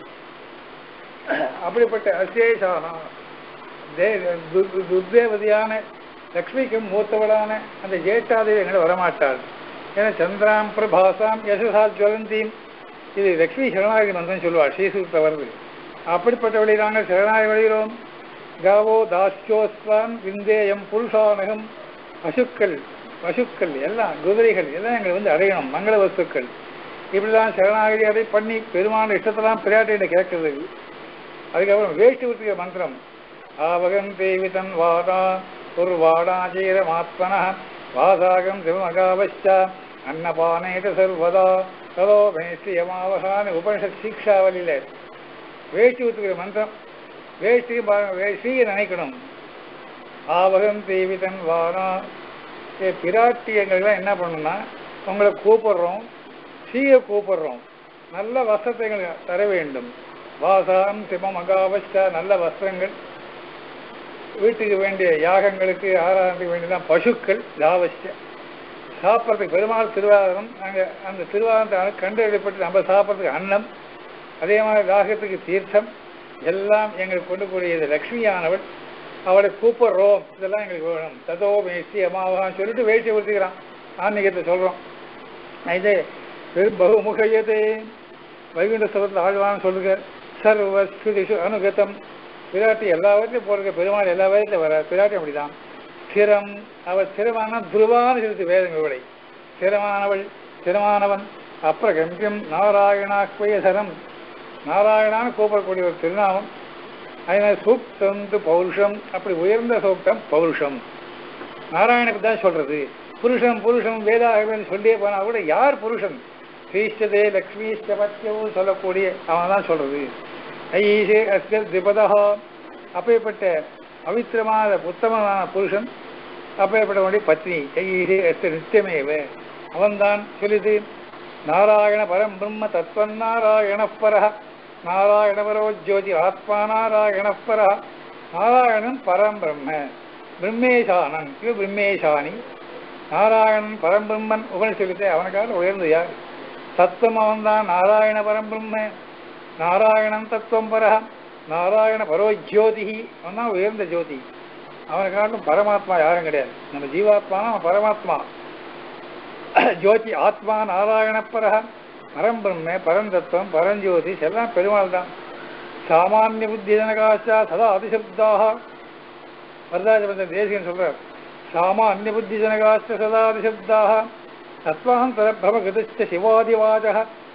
அப்படிப்பட்ட அசேஷானா தே- து- து- துர்தேவதையான லக்ஷ்மிக்கும் மூத்தவளான அந்த ஜேஷ்டாதேவி எங்களை வரமாட்டாள் ஏன்னா சந்திராம் பிரபாசாம் யசசா ஜுவலந்தீம் இது லக்ஷ்மி சரணாகி மந்திரம் சொல்லுவாள் ஸ்ரீசூத்த வருது அப்படிப்பட்டவளை நாங்கள் சரணாகி வருகிறோம் காவோ தாஸ்யோஸ்வான் விந்தேயம் புருஷானகம் பசுக்கள் பசுக்கள் எல்லாம் குதிரைகள் எல்லாம் எங்களை வந்து அடையணும் மங்கள வஸ்துக்கள் இப்படிலாம் சரணாகதி அதை பண்ணி பெருமான இஷ்டத்தெல்லாம் பிராட்டியிட கேட்கறது அதுக்கப்புறம் வேஷ்டி விட்டுக்கிற மந்திரம் ஆவகம் தேவிதன் வாடா ஒரு வாடாஜீர மாத்மன வாசாகம் சிவமகாவச்சா அன்னபானேத சர்வதா ததோ மேஸ்ரீயமாவகான்னு உபனிஷத் சீக்ஷாவலியில் வேஷ்டி விட்டுக்கிற மந்திரம் வேஷ்டி வேஷ்டியை நினைக்கணும் ஆவகம் தேவிதன் வாடா ஏ பிராட்டி எங்களுக்கெல்லாம் என்ன பண்ணணும்னா உங்களை கூப்பிடுறோம் சீயை கூப்பிடுறோம் நல்ல வஸ்திரத்தை எங்களுக்கு தர வேண்டும் வாசாம் சிமம் அகாவச்சா நல்ல வஸ்திரங்கள் வீட்டுக்கு வேண்டிய யாகங்களுக்கு ஆராதனைக்கு வேண்டியதான் பசுக்கள் தாவச்ச சாப்பிட்றதுக்கு பெருமாள் திருவாரணம் நாங்கள் அந்த திருவாரணத்தை கண்டறியப்பட்டு நம்ம சாப்பிட்றதுக்கு அன்னம் அதே மாதிரி தாகத்துக்கு தீர்த்தம் எல்லாம் எங்களுக்கு கொண்டு கூடியது லக்ஷ்மியானவள் அவளை கூப்பிடுறோம் இதெல்லாம் எங்களுக்கு வேணும் ததோ மேசி அமாவான்னு சொல்லிட்டு வேஷ்டி கொடுத்துக்கிறான் ஆன்மீகத்தை சொல்கிறோம் இது வெறும் பகுமுகையதே வைகுண்ட சபத்தில் ஆழ்வான்னு சொல்லுங்க சர்வஸ்துதிஷு அனுகதம் பிராட்டி எல்லா விதத்திலும் போறது பெருமாள் எல்லா விதத்திலும் வர பிராட்டி அப்படிதான் ஸ்திரம் அவள் ஸ்திரமான துருவான சிறுத்து வேதம் இவளை ஸ்திரமானவள் ஸ்திரமானவன் அப்பிரகம்பியம் நாராயணாஸ்வயசரம் நாராயணான்னு கூப்பிடக்கூடிய ஒரு திருநாமம் அதனால சூக்தம் பௌருஷம் அப்படி உயர்ந்த சூக்தம் பௌருஷம் நாராயணனுக்கு தான் சொல்றது புருஷன் புருஷன் வேதாகவன் சொல்லியே போனா கூட யார் புருஷன் ஸ்ரீஷ்டதே லக்ஷ்மி பத்தியவும் சொல்லக்கூடிய அவன் தான் சொல்றது ஐஷே அஸ்ய திபதா அப்பேற்பட்ட பவித்திரமான உத்தமமான புருஷன் அப்பேற்பட்டவனுடைய பத்னி ஐஷே அஸ்ய நித்தியமேவ அவன்தான் சொல்லிது நாராயண பரம் பிரம்ம தத்வன் நாராயண பர நாராயண பரோ ஜோதி ஆத்மா நாராயண பர நாராயணன் பரம் பிரம்ம பிரம்மேசானன் இது பிரம்மேசானி நாராயணன் பரம்பிரம்மன் உபனிஷத்தை அவனுக்காக உயர்ந்து யார் தத்துவம் அவன்தான் நாராயண பரம்பிரம்ம நாராயணன் தத்துவம் பர நாராயண பரோ ஜோதி அவன் தான் உயர்ந்த ஜோதி அவனுக்காட்டும் பரமாத்மா யாரும் கிடையாது நம்ம ஜீவாத்மா அவன் பரமாத்மா ஜோதி ஆத்மா நாராயண பர பரம்பிரம்ம பரந்தத்துவம் பரஞ்சோதி எல்லாம் பெருமாள் தான் சாமானிய புத்தி ஜனகாச்சா சதா அதிசப்தாக வரதாஜபந்த தேசிகன் சொல்றார் சாமானிய புத்தி ஜனகாச்ச சதா அதிசப்தாக தத்வாந்தர பிரமகிருதிச்ச சிவாதிவாஜ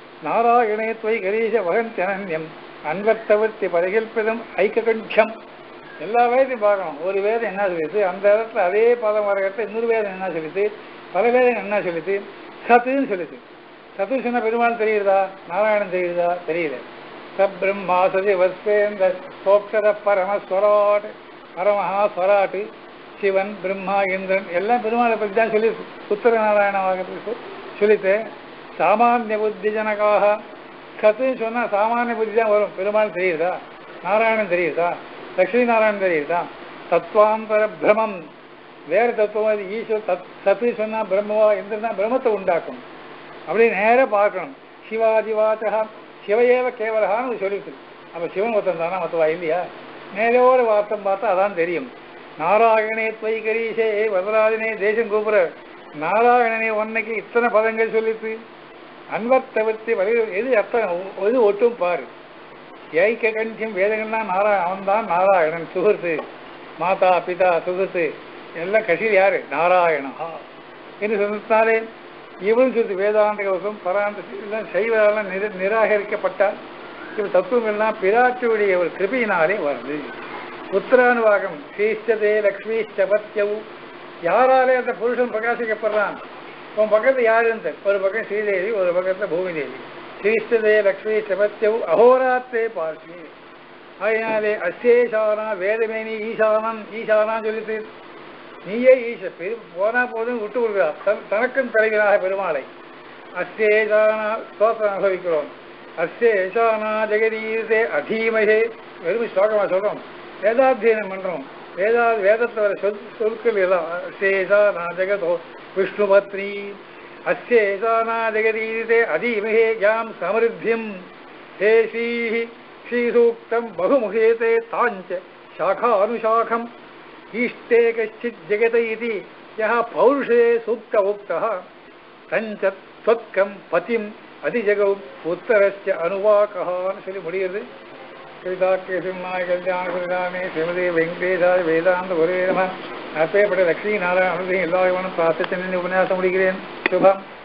நாராயணே துவை கரீஷ வகந்தியனன்யம் அன்வர்த்தவர்த்தி பரிகல்பிதம் ஐக்ககண்டம் எல்லா வேதையும் பார்க்கணும் ஒரு வேதம் என்ன சொல்லிது அந்த இடத்துல அதே பதம் வர இடத்துல இன்னொரு வேதம் என்ன சொல்லிது பல வேதம் என்ன சொல்லிது சத்துன்னு சொல்லிது சத்து சொன்ன பெருமாள் தெரியுதா நாராயணன் தெரியுதா தெரியல சப்ரம்மா சதி வஸ்வேந்த சோப்சத பரமஸ்வராட் பரமஹா ஸ்வராட்டு சிவன் பிரம்மா இந்திரன் எல்லாம் பெருமாளை பற்றி தான் சொல்லி உத்தர நாராயணமாக சொல்லிட்டு சாமானிய புத்தி ஜனகாக சத்துன்னு சொன்னா சாமானிய புத்தி தான் வரும் பெருமாள் தெரியுதா நாராயணன் தெரியுதா லட்சுமி நாராயணன் தெரியுதா தத்வாந்தர பிரமம் வேற தத்துவம் ஈஸ்வர் தத் சத்து சொன்னா பிரம்மவா இந்திரன் தான் பிரம்மத்தை உண்டாக்கும் அப்படி நேர பார்க்கணும் சிவாதி வாச்சகா சிவையேவ கேவலகான்னு சொல்லிட்டு அப்ப சிவன் ஒருத்தன் தானா மொத்தவா இல்லையா நேரோட வார்த்தம் பார்த்தா அதான் தெரியும் நாராயணே துவை கரீஷே வரதராஜனே தேசம் கூப்பிட நாராயணனே உன்னைக்கு இத்தனை பதங்கள் சொல்லிட்டு அன்வர்த்தவர்த்தி வரை எது அர்த்தம் எது ஒட்டும் பாரு ஏய்க்க கண்டியம் வேதங்கள்லாம் நாராயணன் அவன் தான் நாராயணன் சுகத்து மாதா பிதா சுகத்து எல்லாம் கட்சியில் யாரு நாராயணா என்று சொன்னதாலே இவன் சொல்லி வேதாந்த கவசம் பராந்த எல்லாம் செய்வதால் நிர நிராகரிக்கப்பட்டால் இவ் தத்துவம் எல்லாம் பிராட்டியுடைய ஒரு கிருபியினாலே வருது உத்தரானுவாகம் ஸ்ரீஷ்டதே லக்ஷ்மி சபத்யவு யாராலே அந்த புருஷன் பிரகாசிக்கப்படுறான் உன் பக்கத்தில் யார் இருந்த ஒரு பக்கம் ஸ்ரீதேவி ஒரு பக்கத்தில் பூமிதேவி ஸ்ரீஷ்டதே லக்ஷ்மி சபத்யவு அகோராத்தே பார்த்தி அதனாலே அசேஷானா வேதமேனி ஈசானன் ஈசானான்னு சொல்லிட்டு நீயே ஈச பெரு போனா போதும் விட்டு கொடுக்கிறார் தன் தனக்கும் தலைவராக பெருமாளை அஸ்யேஷானா ஸ்தோத்திரம் அனுபவிக்கிறோம் அஸ்யேஷானா ஜெகதீசே அதீமகே வெறும் ஸ்லோகமா சொல்றோம் வேதாத்தியனம் பண்றோம் வேதா வேதத்தை வர சொல் சொற்கள் எல்லாம் அஸ்யேஷானா ஜெகதோ விஷ்ணு பத்னி அஸ்யேஷானா ஜெகதீசே அதீமகே யாம் சமருத்தியம் ஹே ஸ்ரீஹி ஸ்ரீசூக்தம் பகுமுகேதே தாஞ்ச शाखानुशाखम् ईष्टे कश्चित् जगत इति यः पौरुषे सूक्त उक्तः தஞ்ச தொக்கம் பதிம் அதிஜகௌ உத்தரஸ்ய அனுவாக்கஹான்னு சொல்லி முடியுது கவிதாக்கிய சிம்மாய கல்யாண சுரிதாமே ஸ்ரீமதி வெங்கடேசாய வேதாந்த ஒரே நம அப்பேற்பட்ட லட்சுமி நாராயண எல்லாரும் பிரார்த்திச்சு உபன்யாசம் முடிக்கிறேன் சுபம்